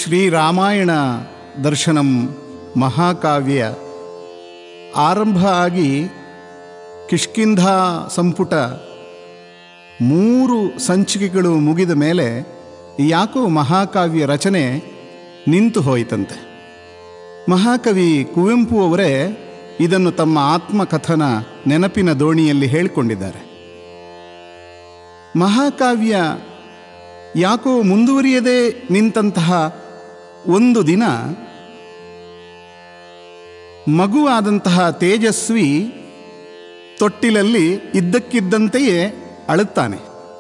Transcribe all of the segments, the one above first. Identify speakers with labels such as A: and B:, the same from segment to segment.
A: ಶ್ರೀರಾಮಾಯಣ ದರ್ಶನಂ ಮಹಾಕಾವ್ಯ ಆರಂಭ ಆಗಿ ಕಿಷ್ಕಿಂಧ ಸಂಪುಟ ಮೂರು ಸಂಚಿಕೆಗಳು ಮುಗಿದ ಮೇಲೆ ಯಾಕೋ ಮಹಾಕಾವ್ಯ ರಚನೆ ನಿಂತು ಹೋಯಿತಂತೆ ಮಹಾಕವಿ ಕುವೆಂಪು ಅವರೇ ಇದನ್ನು ತಮ್ಮ ಆತ್ಮಕಥನ ನೆನಪಿನ ದೋಣಿಯಲ್ಲಿ ಹೇಳಿಕೊಂಡಿದ್ದಾರೆ ಮಹಾಕಾವ್ಯ ಯಾಕೋ ಮುಂದುವರಿಯದೆ ನಿಂತಹ ಒಂದು ದಿನ ಮಗುವಾದಂತಹ ತೇಜಸ್ವಿ ತೊಟ್ಟಿಲಲ್ಲಿ ಇದ್ದಕ್ಕಿದ್ದಂತೆಯೇ ಅಳುತ್ತಾನೆ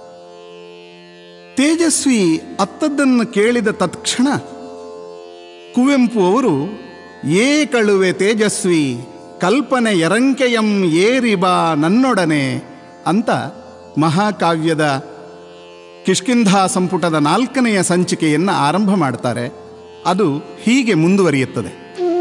A: ತೇಜಸ್ವಿ ಅತ್ತದ್ದನ್ನು ಕೇಳಿದ ತತ್ಕ್ಷಣ ಕುವೆಂಪು ಅವರು ಏ ಕಳುವೆ ತೇಜಸ್ವಿ ಕಲ್ಪನೆ ಎರಂಕೆಯಂ ಏರಿ ಬಾ ನನ್ನೊಡನೆ ಅಂತ ಮಹಾಕಾವ್ಯದ ಕಿಷ್ಕಿಂಧ ಸಂಪುಟದ ನಾಲ್ಕನೆಯ ಸಂಚಿಕೆಯನ್ನು ಆರಂಭ ಮಾಡ್ತಾರೆ ಅದು ಹೀಗೆ ಮುಂದುವರಿಯುತ್ತದೆ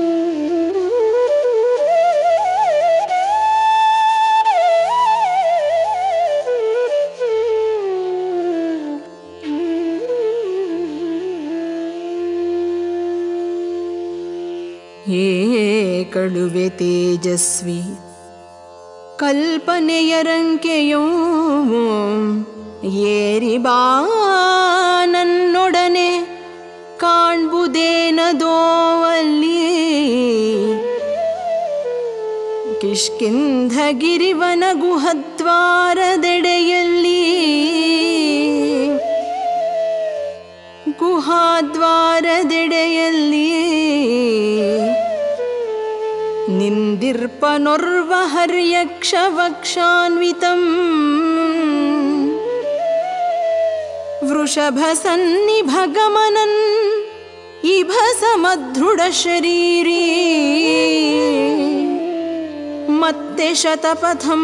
B: ಹೇ ಕಳುವೆ ತೇಜಸ್ವಿ ಕಲ್ಪನೆಯರಂಕೆಯೋ ಏರಿ ಬಾ ನನ್ನೊಡನೆ ಕಾಣ್ಬುದೇನದೋ ಅಲ್ಲಿ ಕಿಷ್ಕಿಂಧಗಿರಿವನ ಗುಹದ್ವಾರದೆಡೆಯಲ್ಲಿ ಗುಹಾದ್ವಾರದೆಡೆಯಲ್ಲಿ ನಿಂದಿರ್ಪನೊರ್ವ ಹರ್ಯಕ್ಷವಕ್ಷಾನ್ವಿತಂ ವೃಷಭಸನ್ನಿಭಗಮನನ್ ಇಭ ಸಮದೃಢ ಶರೀರೀ ಮತ್ತೆ ಶತಪಥಂ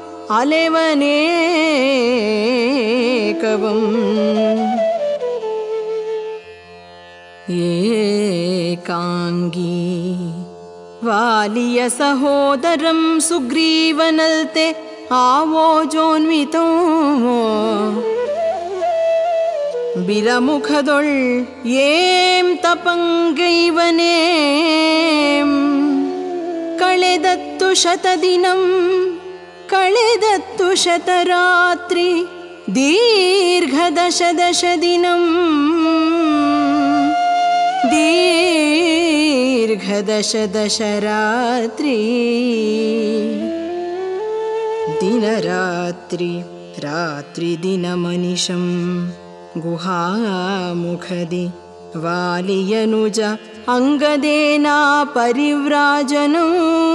B: ಅಲೆವನೇಕವಂ ಏಕಾಂಗಿ ವಾಲಿಯ ಸಹೋದರಂ ಸುಗ್ರೀವನಲ್ತೆ ಆವೋಜೋನ್ವಿತೋ ಬಿಲಮುಖದೊಳ್ ಏಂ ತಪಂಗೈವನೇ ಕಳೆದತ್ತು ಶತದಿನಂ ಕಳೆದತ್ತು ಶತರಾತ್ರಿ ದೀರ್ಘದಶ ದಶ ದಿನಂ ದೀರ್ಘದಶ ದಶ ರಾತ್ರಿ ದಿನರಾತ್ರಿ ರಾತ್ರಿ ದಿನಮನಿಶಂ ಗುಹಾಮುಖದಿ ವಾಲಿಯನುಜ ಅಂಗದೇನಾ ಪರಿವ್ರಾಜನಂ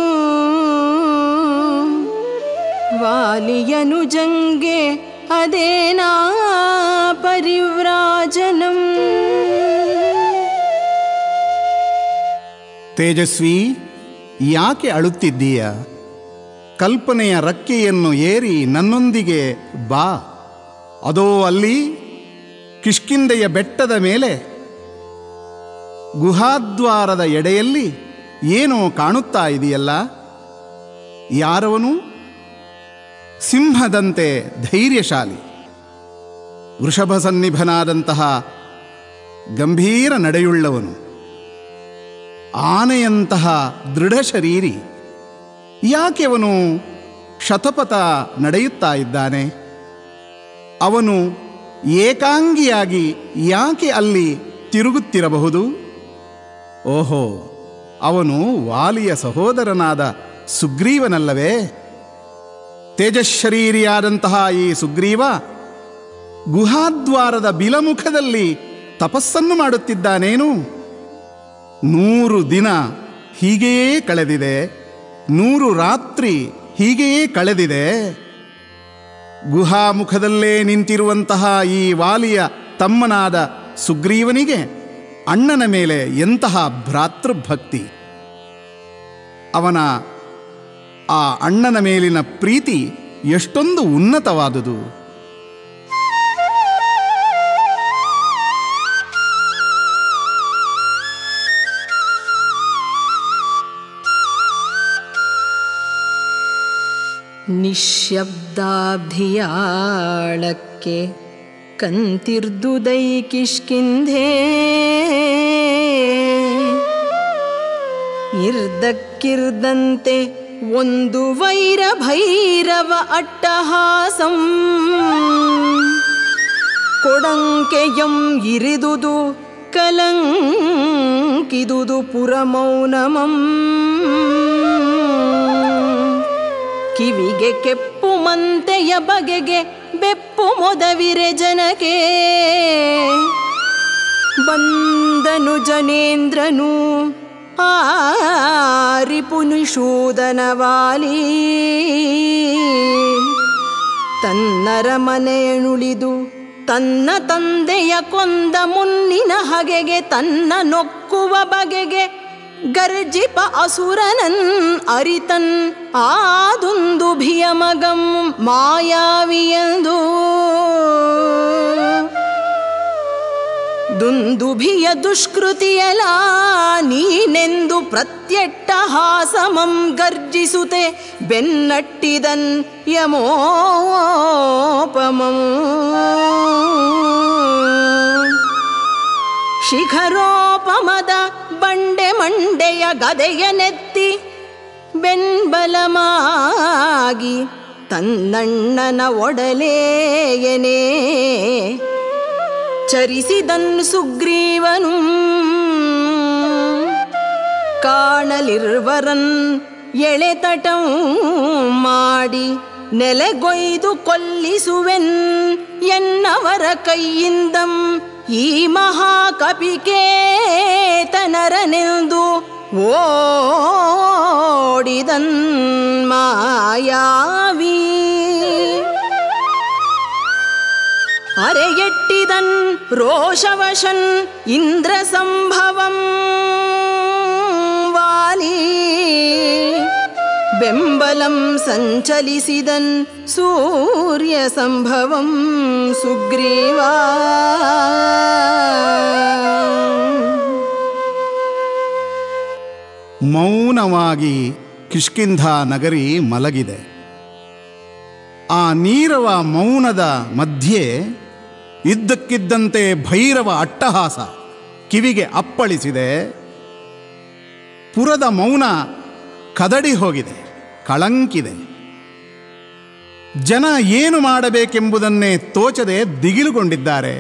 B: ವಾಲಿಯನುಜಂಗೆ ಅದೇನಾ ಪರಿವ್ರಾಜನಂ
A: ತೇಜಸ್ವಿ ಯಾಕೆ ಅಳುತ್ತಿದ್ದೀಯ ಕಲ್ಪನೆಯ ರಕ್ಕೆಯನ್ನು ಏರಿ ನನ್ನೊಂದಿಗೆ ಬಾ ಅದೋ ಅಲ್ಲಿ ಕಿಷ್ಕಿಂದೆಯ ಬೆಟ್ಟದ ಮೇಲೆ ಗುಹಾದ್ವಾರದ ಎಡೆಯಲ್ಲಿ ಏನೋ ಕಾಣುತ್ತಾ ಇದೆಯಲ್ಲ ಯಾರವನು ಸಿಂಹದಂತೆ ಧೈರ್ಯಶಾಲಿ ವೃಷಭ ಸನ್ನಿಭನಾದಂತಹ ಗಂಭೀರ ನಡೆಯುಳ್ಳವನು ಆನೆಯಂತಹ ದೃಢ ಶರೀರಿ ಯಾಕೆ ಅವನು ಶತಪಥ ನಡೆಯುತ್ತಾ ಇದ್ದಾನೆ ಅವನು ಏಕಾಂಗಿಯಾಗಿ ಯಾಕೆ ಅಲ್ಲಿ ತಿರುಗುತ್ತಿರಬಹುದು ಓಹೋ ಅವನು ವಾಲಿಯ ಸಹೋದರನಾದ ಸುಗ್ರೀವನಲ್ಲವೇ ತೇಜಶರೀರಿಯಾದಂತಹ ಈ ಸುಗ್ರೀವ ಗುಹಾದ್ವಾರದ ಬಿಲಮುಖದಲ್ಲಿ ತಪಸ್ಸನ್ನು ಮಾಡುತ್ತಿದ್ದಾನೇನು ನೂರು ದಿನ ಹೀಗೆಯೇ ಕಳೆದಿದೆ ನೂರು ರಾತ್ರಿ ಹೀಗೆಯೇ ಕಳೆದಿದೆ ಗುಹಾಮುಖದಲ್ಲೇ ನಿಂತಿರುವಂತಹ ಈ ವಾಲಿಯ ತಮ್ಮನಾದ ಸುಗ್ರೀವನಿಗೆ ಅಣ್ಣನ ಮೇಲೆ ಎಂತಹ ಭ್ರಾತೃಭಕ್ತಿ ಅವನ ಆ ಅಣ್ಣನ ಮೇಲಿನ ಪ್ರೀತಿ ಎಷ್ಟೊಂದು ಉನ್ನತವಾದುದು
B: ನಿಶ್ಶಬ್ದಾಬ್ಧಿಯಾಳಕ್ಕೆ ಕಂತಿರ್ದುದೈ ಕಿಷ್ಕಿಂಧೇ ಇರ್ದಕ್ಕಿರ್ದಂತೆ ಒಂದು ವೈರ ಭೈರವ ಅಟ್ಟಹಾಸಂ ಕೊಡಂಕೆಯಂ ಇರಿದುದು ಕಲಂಕಿದುದು ಪುರಮೌನಮಂ ಕಿವಿಗೆ ಕೆಪ್ಪು ಮಂತೆಯ ಬಗೆಗೆ ಬೆಪ್ಪು ಮೊದವಿರೆ ಜನಕ್ಕೆ ಬಂದನು ಜನೇಂದ್ರನು ಆರಿಪುನಿಷೂದನವಾಲಿ ತನ್ನರ ಮನೆಯನುಳಿದು ತನ್ನ ತಂದೆಯ ಕೊಂದ ಮುನ್ನಿನ ಹಗೆಗೆ ತನ್ನ ನೊಕ್ಕುವ ಬಗೆಗೆ ಗರ್ಜಿಪ ಅಸುರನನ್ ಅರಿತನ್ ಆದುಂದು ಭಿಯಮಗಂ ಮಾಯಾವಿಯಂದು ದುಂದುಭಿಯ ದುಷ್ಕೃತಿಯಲ ನೀನೆಂದು ಪ್ರತ್ಯಟ್ಟ ಹಾಸಮಂ ಗರ್ಜಿಸುತ್ತೆ ಬೆನ್ನಟ್ಟಿದನ್ ಯಮೋಪಮಂ ಶಿಖರೋಪಮದ ಬಂಡೆ ಮಂಡೆಯ ಗದೆಯ ನೆತ್ತಿ ಬೆನ್ಬಲಮಾಗಿ ತನ್ನಣ್ಣನ ಒಡಲೇಯನೇ ಚರಿಸಿದನ್ ಸುಗ್ರೀವನು ಕಾಣಲಿರ್ವರನ್ ಎಳೆತಟಂ ಮಾಡಿ ನೆಲೆಗೊಯ್ದು ಕೊಲ್ಲಿಸುವೆನ್ ಎನ್ನವರ ಕೈಯಿಂದಂ ಈ ಮಹಾಕಪಿಕೇತನರನೆಂದು ಓಡಿದನ್ ಮಾಯಾವಿ ಅರೆಯೆಟ್ಟಿದನ್ ರೋಷವಶನ್ ಇಂದ್ರ ಸಂಭವಂ ವಾಲಿ ಬೆಂಬಲಂ ಸಂಚಲಿಸಿದನ್ ಸೂರ್ಯ ಸಂಭವಂ ಸುಗ್ರೀವಾ
A: ಮೌನವಾಗಿ ಕಿಷ್ಕಿಂಧ ನಗರಿ ಮಲಗಿದೆ ಆ ನೀರವ ಮೌನದ ಮಧ್ಯೆ ಇದ್ದಕ್ಕಿದ್ದಂತೆ ಭೈರವ ಅಟ್ಟಹಾಸ ಕಿವಿಗೆ ಅಪ್ಪಳಿಸಿದೆ ಪುರದ ಮೌನ ಕದಡಿ ಹೋಗಿದೆ ಕಳಂಕಿದೆ ಜನ ಏನು ಮಾಡಬೇಕೆಂಬುದನ್ನೇ ತೋಚದೆ ದಿಗಿಲುಗೊಂಡಿದ್ದಾರೆ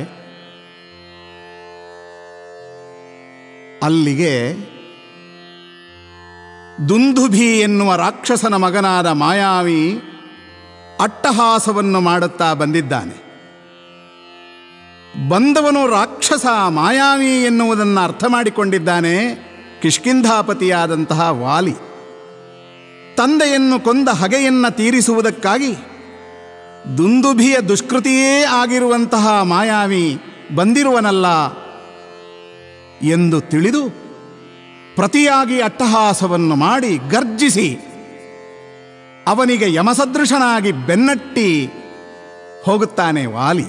A: ಅಲ್ಲಿಗೆ ದುಂದುಭಿ ಎನ್ನುವ ರಾಕ್ಷಸನ ಮಗನಾದ ಮಾಯಾವಿ ಅಟ್ಟಹಾಸವನ್ನು ಮಾಡುತ್ತಾ ಬಂದಿದ್ದಾನೆ ಬಂದವನು ರಾಕ್ಷಸ ಮಾಯಾವಿ ಎನ್ನುವುದನ್ನು ಅರ್ಥ ಮಾಡಿಕೊಂಡಿದ್ದಾನೆ ಕಿಷ್ಕಿಂಧಾಪತಿಯಾದಂತಹ ವಾಲಿ ತಂದೆಯನ್ನು ಕೊಂದ ಹಗೆಯನ್ನ ತೀರಿಸುವುದಕ್ಕಾಗಿ ದುಂದುಭಿಯ ದುಷ್ಕೃತಿಯೇ ಆಗಿರುವಂತಹ ಮಾಯಾವಿ ಬಂದಿರುವನಲ್ಲ ಎಂದು ತಿಳಿದು ಪ್ರತಿಯಾಗಿ ಅಟ್ಟಹಾಸವನ್ನು ಮಾಡಿ ಗರ್ಜಿಸಿ ಅವನಿಗೆ ಯಮಸದೃಶನಾಗಿ ಬೆನ್ನಟ್ಟಿ ಹೋಗುತ್ತಾನೆ ವಾಲಿ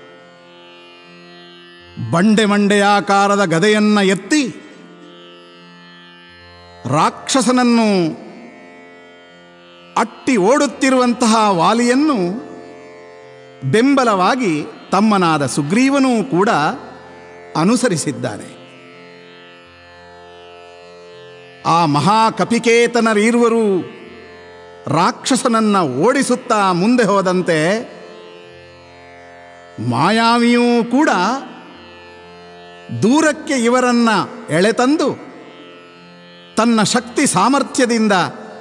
A: ಬಂಡೆ ಮಂಡೆಯಾಕಾರದ ಗದೆಯನ್ನ ಎತ್ತಿ ರಾಕ್ಷಸನನ್ನು ಅಟ್ಟಿ ಓಡುತ್ತಿರುವಂತಹ ವಾಲಿಯನ್ನು ಬೆಂಬಲವಾಗಿ ತಮ್ಮನಾದ ಸುಗ್ರೀವನೂ ಕೂಡ ಅನುಸರಿಸಿದ್ದಾನೆ ಆ ಮಹಾಕಪಿಕೇತನರೀರುವರು ರಾಕ್ಷಸನನ್ನ ಓಡಿಸುತ್ತಾ ಮುಂದೆ ಹೋದಂತೆ ಮಾಯಾವಿಯೂ ಕೂಡ ದೂರಕ್ಕೆ ಇವರನ್ನ ಎಳೆತಂದು ತನ್ನ ಶಕ್ತಿ ಸಾಮರ್ಥ್ಯದಿಂದ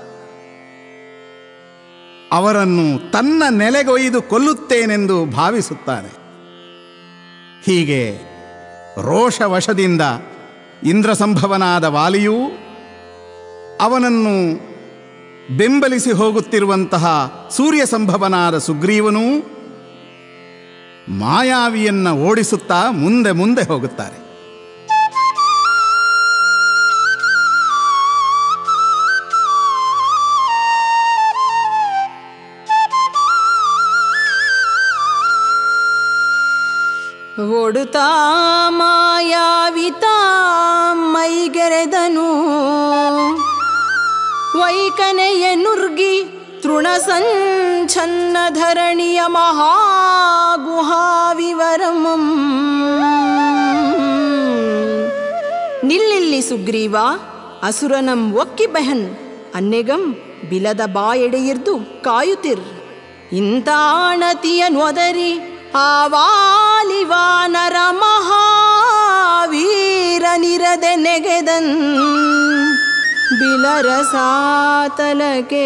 A: ಅವರನ್ನು ತನ್ನ ನೆಲೆಗೊಯ್ದು ಕೊಲ್ಲುತ್ತೇನೆಂದು ಭಾವಿಸುತ್ತಾನೆ ಹೀಗೆ ರೋಷವಶದಿಂದ ಇಂದ್ರಸಂಭವನಾದ ವಾಲಿಯೂ ಅವನನ್ನು ಬೆಂಬಲಿಸಿ ಹೋಗುತ್ತಿರುವಂತಹ ಸೂರ್ಯ ಸಂಭವನಾದ ಸುಗ್ರೀವನೂ ಮಾಯಾವಿಯನ್ನ ಓಡಿಸುತ್ತಾ ಮುಂದೆ ಮುಂದೆ ಹೋಗುತ್ತಾರೆ
B: ಒಡುತ್ತಾ ಮಾಯಾವಿತಾ ಮೈಗೆರೆದನು ವೈಕನೆಯ ನುರ್ಗಿ ತೃಣ ಸಂಚನ್ನ ಧರಣಿಯ ಮಹಾಗುಹಾವಿವರಮಂ ನಿಲ್ಲಿಲ್ಲಿ ಸುಗ್ರೀವ ಅಸುರನಂ ಒಕ್ಕಿ ಬೆಹನ್ ಅನ್ನೆಗಂ ಬಿಲದ ಬಾಯೆಡೆಯಿರ್ದು ಕಾಯುತ್ತಿರ್ ಇಂತಾಣತಿಯನ್ ಒದರಿ ಆವಾಲಿ ವಾನರ ಮಹಾವೀರನಿರದೆ ನೆಗೆದನ್ ಬಿಲರಸಾತಲಕೆ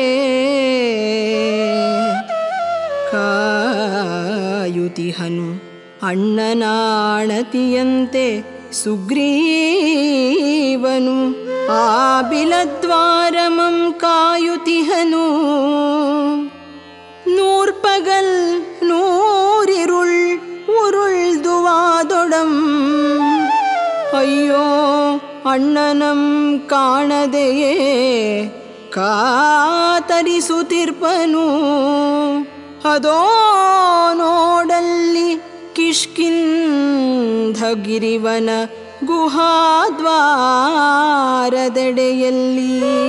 B: ಕಾಯುತಿಹನು ಅಣ್ಣನಾಣತಿಯಂತೆ ಸುಗ್ರೀವನು ಆ ಬಿಲದ್ವಾರಮಂ ಕಾಯುತಿಹನು ನೂರ್ಪಗಲ್ ನೂರಿರುಳ್ ಉರುಳ್ದುವಾದೊಡಂ ಅಯ್ಯೋ ಅಣ್ಣನಂ ಕಾಣದೆಯೇ ಕಾತರಿಸುತ್ತಿರ್ಪನು ಅದೋ ನೋಡಲ್ಲಿ ಕಿಷ್ಕಿಂಧಗಿರಿವನ ಗುಹಾದ್ವಾರದೆಡೆಯಲ್ಲಿ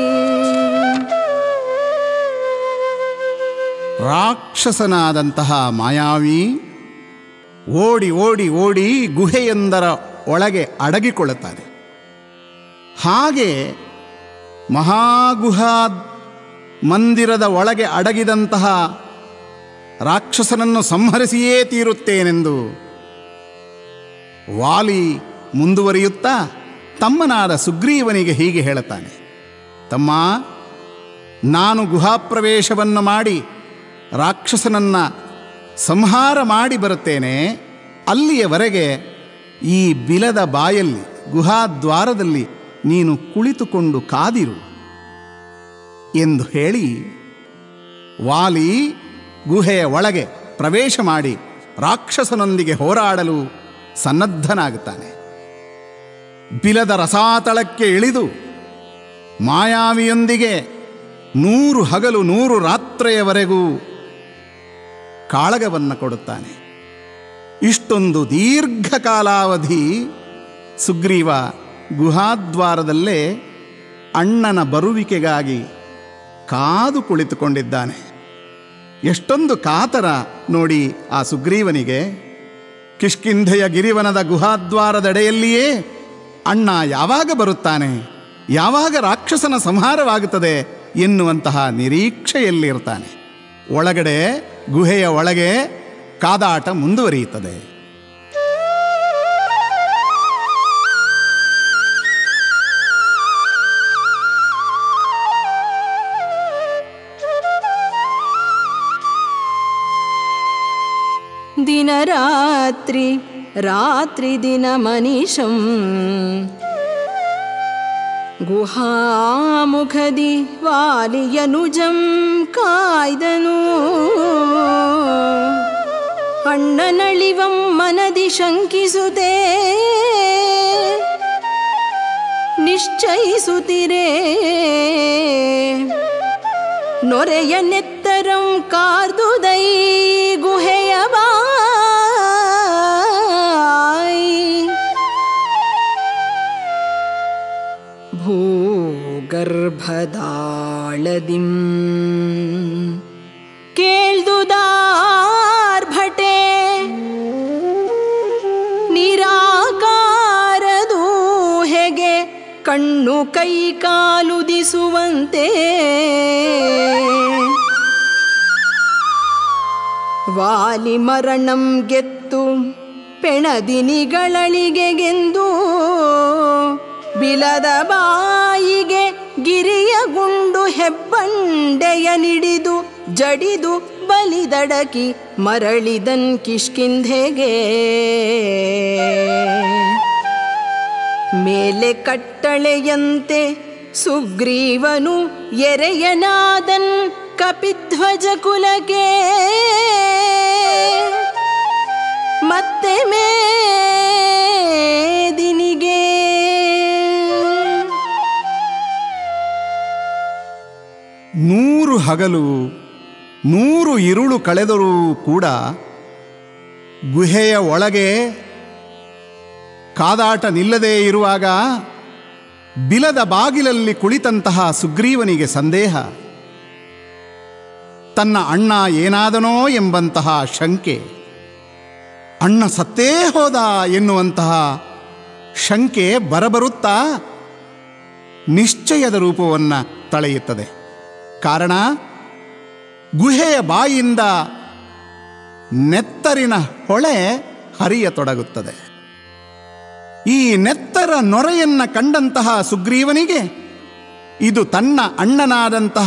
A: ರಾಕ್ಷಸನಾದಂತಹ ಮಾಯಾವಿ ಓಡಿ ಓಡಿ ಓಡಿ ಗುಹೆಯೊಂದರ ಒಳಗೆ ಅಡಗಿಕೊಳ್ಳುತ್ತಾನೆ ಹಾಗೆ ಮಹಾಗುಹಾ ಮಂದಿರದ ಒಳಗೆ ಅಡಗಿದಂತಹ ರಾಕ್ಷಸನನ್ನು ಸಂಹರಿಸಿಯೇ ತೀರುತ್ತೇನೆಂದು ವಾಲಿ ಮುಂದುವರಿಯುತ್ತಾ ತಮ್ಮನಾದ ಸುಗ್ರೀವನಿಗೆ ಹೀಗೆ ಹೇಳುತ್ತಾನೆ ತಮ್ಮ ನಾನು ಗುಹಾಪ್ರವೇಶವನ್ನು ಮಾಡಿ ರಾಕ್ಷಸನನ್ನು ಸಂಹಾರ ಮಾಡಿ ಬರುತ್ತೇನೆ ಅಲ್ಲಿಯವರೆಗೆ ಈ ಬಿಲದ ಬಾಯಲ್ಲಿ ಗುಹಾದ್ವಾರದಲ್ಲಿ ನೀನು ಕುಳಿತುಕೊಂಡು ಕಾದಿರು ಎಂದು ಹೇಳಿ ವಾಲಿ ಗುಹೆಯ ಒಳಗೆ ಪ್ರವೇಶ ಮಾಡಿ ರಾಕ್ಷಸನೊಂದಿಗೆ ಹೋರಾಡಲು ಸನ್ನದ್ಧನಾಗುತ್ತಾನೆ ಬಿಲದ ರಸಾತಳಕ್ಕೆ ಇಳಿದು ಮಾಯಾವಿಯೊಂದಿಗೆ ನೂರು ಹಗಲು ನೂರು ರಾತ್ರಿಯವರೆಗೂ ಕಾಳಗವನ್ನು ಕೊಡುತ್ತಾನೆ ಇಷ್ಟೊಂದು ದೀರ್ಘ ಕಾಲಾವಧಿ ಸುಗ್ರೀವ ಗುಹಾದ್ವಾರದಲ್ಲೇ ಅಣ್ಣನ ಬರುವಿಕೆಗಾಗಿ ಕಾದು ಕುಳಿತುಕೊಂಡಿದ್ದಾನೆ ಎಷ್ಟೊಂದು ಕಾತರ ನೋಡಿ ಆ ಸುಗ್ರೀವನಿಗೆ ಕಿಷ್ಕಿಂಧೆಯ ಗಿರಿವನದ ಗುಹಾದ್ವಾರದೆಡೆಯಲ್ಲಿಯೇ ಅಣ್ಣ ಯಾವಾಗ ಬರುತ್ತಾನೆ ಯಾವಾಗ ರಾಕ್ಷಸನ ಸಂಹಾರವಾಗುತ್ತದೆ ಎನ್ನುವಂತಹ ನಿರೀಕ್ಷೆಯಲ್ಲಿರ್ತಾನೆ ಒಳಗಡೆ ಗುಹೆಯ ಒಳಗೆ ಕಾದಾಟ ಮುಂದುವರಿಯುತ್ತದೆ
B: ದಿನರಾತ್ರಿ ರಾತ್ರಿ ದಿನ ಮನಿಷಂ ಗುಹಾಮುಖದಿ ವಾಲಿಯನುಜಂ ಕಾಯ್ದನು ಅಣ್ಣನಳಿವಂ ಮನದಿ ಶಂಕಿಸುತ್ತೇ ನಿಶ್ಚಯಿಸುತ್ತಿರೇ ನೊರೆಯ ನೆತ್ತರಂ ಕಾರ್ದುದೈ ಗುಹೆಯ ಬಾಯಿ ಭೂಗರ್ಭದಾಳದಿಂ ಕೇಳ್ದುದಾರ್ಭಟೆ ನಿರಾಕಾರದು ಹೆಗೆ ಕಣ್ಣು ಕೈ ಕಾಲುದಿಸುವಂತೆ ವಾಲಿ ಮರಣಂ ಗೆತ್ತು ಪೆಣದಿನಿಗಳಳಿಗೆಗೆಂದು ಬಿಲದ ಬಾಯಿಗೆ ಗಿರಿಯ ಗುಂಡು ಹೆಬ್ಬಂಡೆಯ ನಿಡಿದು ಜಡಿದು ಬಲಿದಡಕಿ ಮರಳಿದನ್ ಕಿಷ್ಕಿಂಧೆಗೆ ಮೇಲೆ ಕಟ್ಟಳೆಯಂತೆ ಸುಗ್ರೀವನು ಎರೆಯನಾದನ್ ಕಪಿಧ್ವಜ ಕುಲಕ್ಕೆ ಮತ್ತೆ ಮೇದಿನಿಗೆ
A: ನೂರು ಹಗಲು ನೂರು ಇರುಳು ಕಳೆದರೂ ಕೂಡ ಗುಹೆಯ ಒಳಗೆ ಕಾದಾಟ ನಿಲ್ಲದೇ ಇರುವಾಗ ಬಿಲದ ಬಾಗಿಲಲ್ಲಿ ಕುಳಿತಂತಹ ಸುಗ್ರೀವನಿಗೆ ಸಂದೇಹ ತನ್ನ ಅಣ್ಣ ಏನಾದನೋ ಎಂಬಂತಹ ಶಂಕೆ ಅಣ್ಣ ಸತ್ತೇ ಹೋದ ಎನ್ನುವಂತಹ ಶಂಕೆ ಬರಬರುತ್ತಾ ನಿಶ್ಚಯದ ರೂಪವನ್ನು ತಳೆಯುತ್ತದೆ ಕಾರಣ ಗುಹೆಯ ಬಾಯಿಂದ ನೆತ್ತರಿನ ಹೊಳೆ ಹರಿಯತೊಡಗುತ್ತದೆ ಈ ನೆತ್ತರ ನೊರೆಯನ್ನ ಕಂಡಂತಹ ಸುಗ್ರೀವನಿಗೆ ಇದು ತನ್ನ ಅಣ್ಣನಾದಂತಹ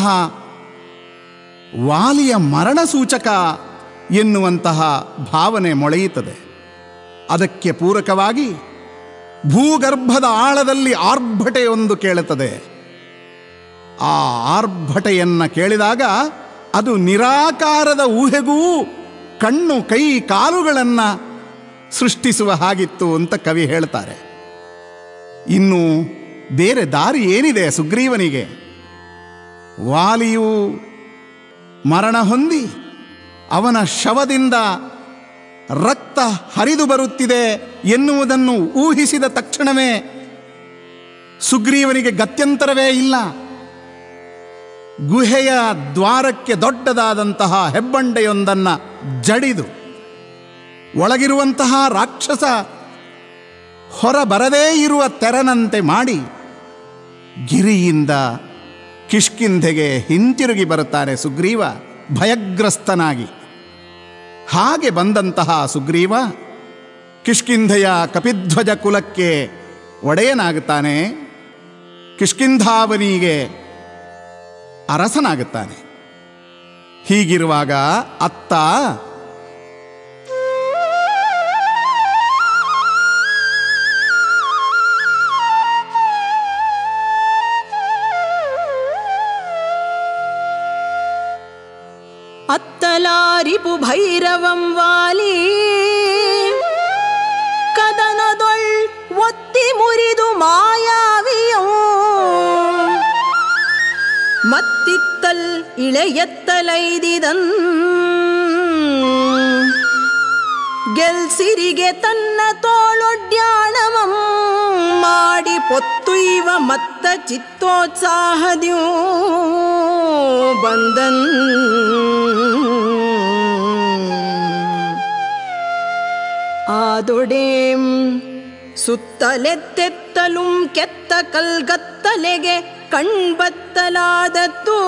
A: ವಾಲಿಯ ಮರಣ ಸೂಚಕ ಎನ್ನುವಂತಹ ಭಾವನೆ ಮೊಳೆಯುತ್ತದೆ ಅದಕ್ಕೆ ಪೂರಕವಾಗಿ ಭೂಗರ್ಭದ ಆಳದಲ್ಲಿ ಆರ್ಭಟೆಯೊಂದು ಕೇಳುತ್ತದೆ ಆ ಆರ್ಭಟೆಯನ್ನ ಕೇಳಿದಾಗ ಅದು ನಿರಾಕಾರದ ಊಹೆಗೂ ಕಣ್ಣು ಕೈ ಕಾಲುಗಳನ್ನು ಸೃಷ್ಟಿಸುವ ಹಾಗಿತ್ತು ಅಂತ ಕವಿ ಹೇಳ್ತಾರೆ ಇನ್ನು ಬೇರೆ ದಾರಿ ಏನಿದೆ ಸುಗ್ರೀವನಿಗೆ ವಾಲಿಯು ಮರಣ ಹೊಂದಿ ಅವನ ಶವದಿಂದ ರಕ್ತ ಹರಿದು ಬರುತ್ತಿದೆ ಎನ್ನುವುದನ್ನು ಊಹಿಸಿದ ತಕ್ಷಣವೇ ಸುಗ್ರೀವನಿಗೆ ಗತ್ಯಂತರವೇ ಇಲ್ಲ ಗುಹೆಯ ದ್ವಾರಕ್ಕೆ ದೊಡ್ಡದಾದಂತಹ ಹೆಬ್ಬಂಡೆಯೊಂದನ್ನು ಜಡಿದು ಒಳಗಿರುವಂತಹ ರಾಕ್ಷಸ ಹೊರ ಬರದೇ ಇರುವ ತೆರನಂತೆ ಮಾಡಿ ಗಿರಿಯಿಂದ ಕಿಷ್ಕಿಂಧೆಗೆ ಹಿಂತಿರುಗಿ ಬರುತ್ತಾನೆ ಸುಗ್ರೀವ ಭಯಗ್ರಸ್ತನಾಗಿ ಹಾಗೆ ಬಂದಂತಹ ಸುಗ್ರೀವ ಕಿಷ್ಕಿಂಧೆಯ ಕಪಿಧ್ವಜ ಕುಲಕ್ಕೆ ಒಡೆಯನಾಗುತ್ತಾನೆ ಕಿಷ್ಕಿಂಧಾವನಿಗೆ ಅರಸನಾಗುತ್ತಾನೆ ಹೀಗಿರುವಾಗ ಅತ್ತ
B: ಅತ್ತಲಾರಿಪು ಭೈರವಂ ವಾಲಿ ಕದನದೊಳ್ ಒತ್ತಿ ಮುರಿದು ಮಾಯಾವಿಯೋ ಮತ್ತಿತ್ತಲ್ ಇಳೆಯತ್ತಲೈದಿದನ್ ಗೆಲ್ಸಿರಿಗೆ ತನ್ನ ತೋಳೊಡ್ಯಾಣವಂ ಮಾಡಿ ಪೊತ್ತುಯ್ವ ಮತ್ತ ಚಿತ್ತೋತ್ಸಾಹದ್ಯೂ ಬಂದನ್ ಆದೊಡೇಂ ಸುತ್ತಲೆತ್ತೆತ್ತಲುಂ ಕೆತ್ತ ಕಲ್ಗತ್ತಲೆಗೆ ಕಣ್ಬತ್ತಲಾದತ್ತು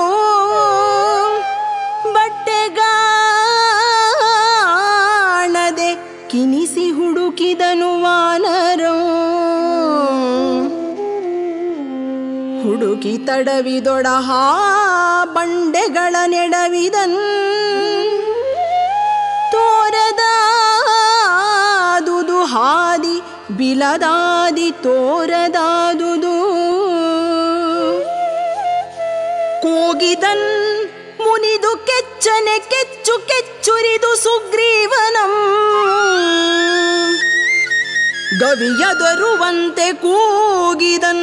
B: ಬಟ್ಟೆಗಾಣದೆ ಕಿನಿಸಿ ಹುಡುಕಿದನು ವಾನರೋ ಹುಡುಕಿ ತಡವಿದೊಡಹ ಬಂಡೆಗಳ ನೆಡವಿದನ್ ತೋರದಾದುದು ಹಾದಿ ಬಿಲದಾದಿ ತೋರದಾದುದು ಕೂಗಿದನ್ ಮುನಿದು ಕೆಚ್ಚನೆ ಕೆಚ್ಚು ಕೆಚ್ಚುರಿದು ಸುಗ್ರೀವನಂ ಗವಿಯದರುವಂತೆ ಕೂಗಿದನ್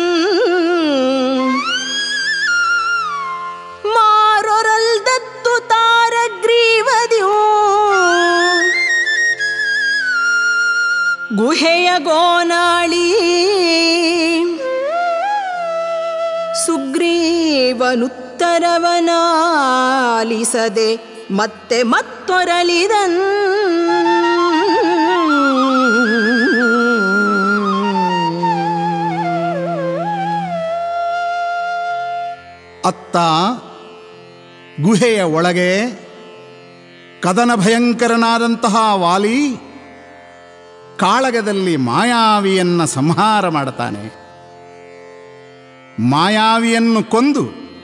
B: ಮಾರೊರಲ್ದತ್ತು ತಾರಗ್ರೀವದ್ಯೂ ಗುಹೆಯ ಗೋನಾಳಿ ಸುಗ್ರೀವನುತ್ತರವನಾಲಿಸದೆ ಮತ್ತೆ ಮತ್ತೊರಲಿದನ್
A: ಅತ್ತ ಗುಹೆಯ ಒಳಗೆ ಕದನ ಭಯಂಕರನಾದಂತಹ ವಾಲಿ ಕಾಳಗದಲ್ಲಿ ಮಾಯಾವಿಯನ್ನ ಸಂಹಾರ ಮಾಡುತ್ತಾನೆ ಮಾಯಾವಿಯನ್ನು ಕೊಂದು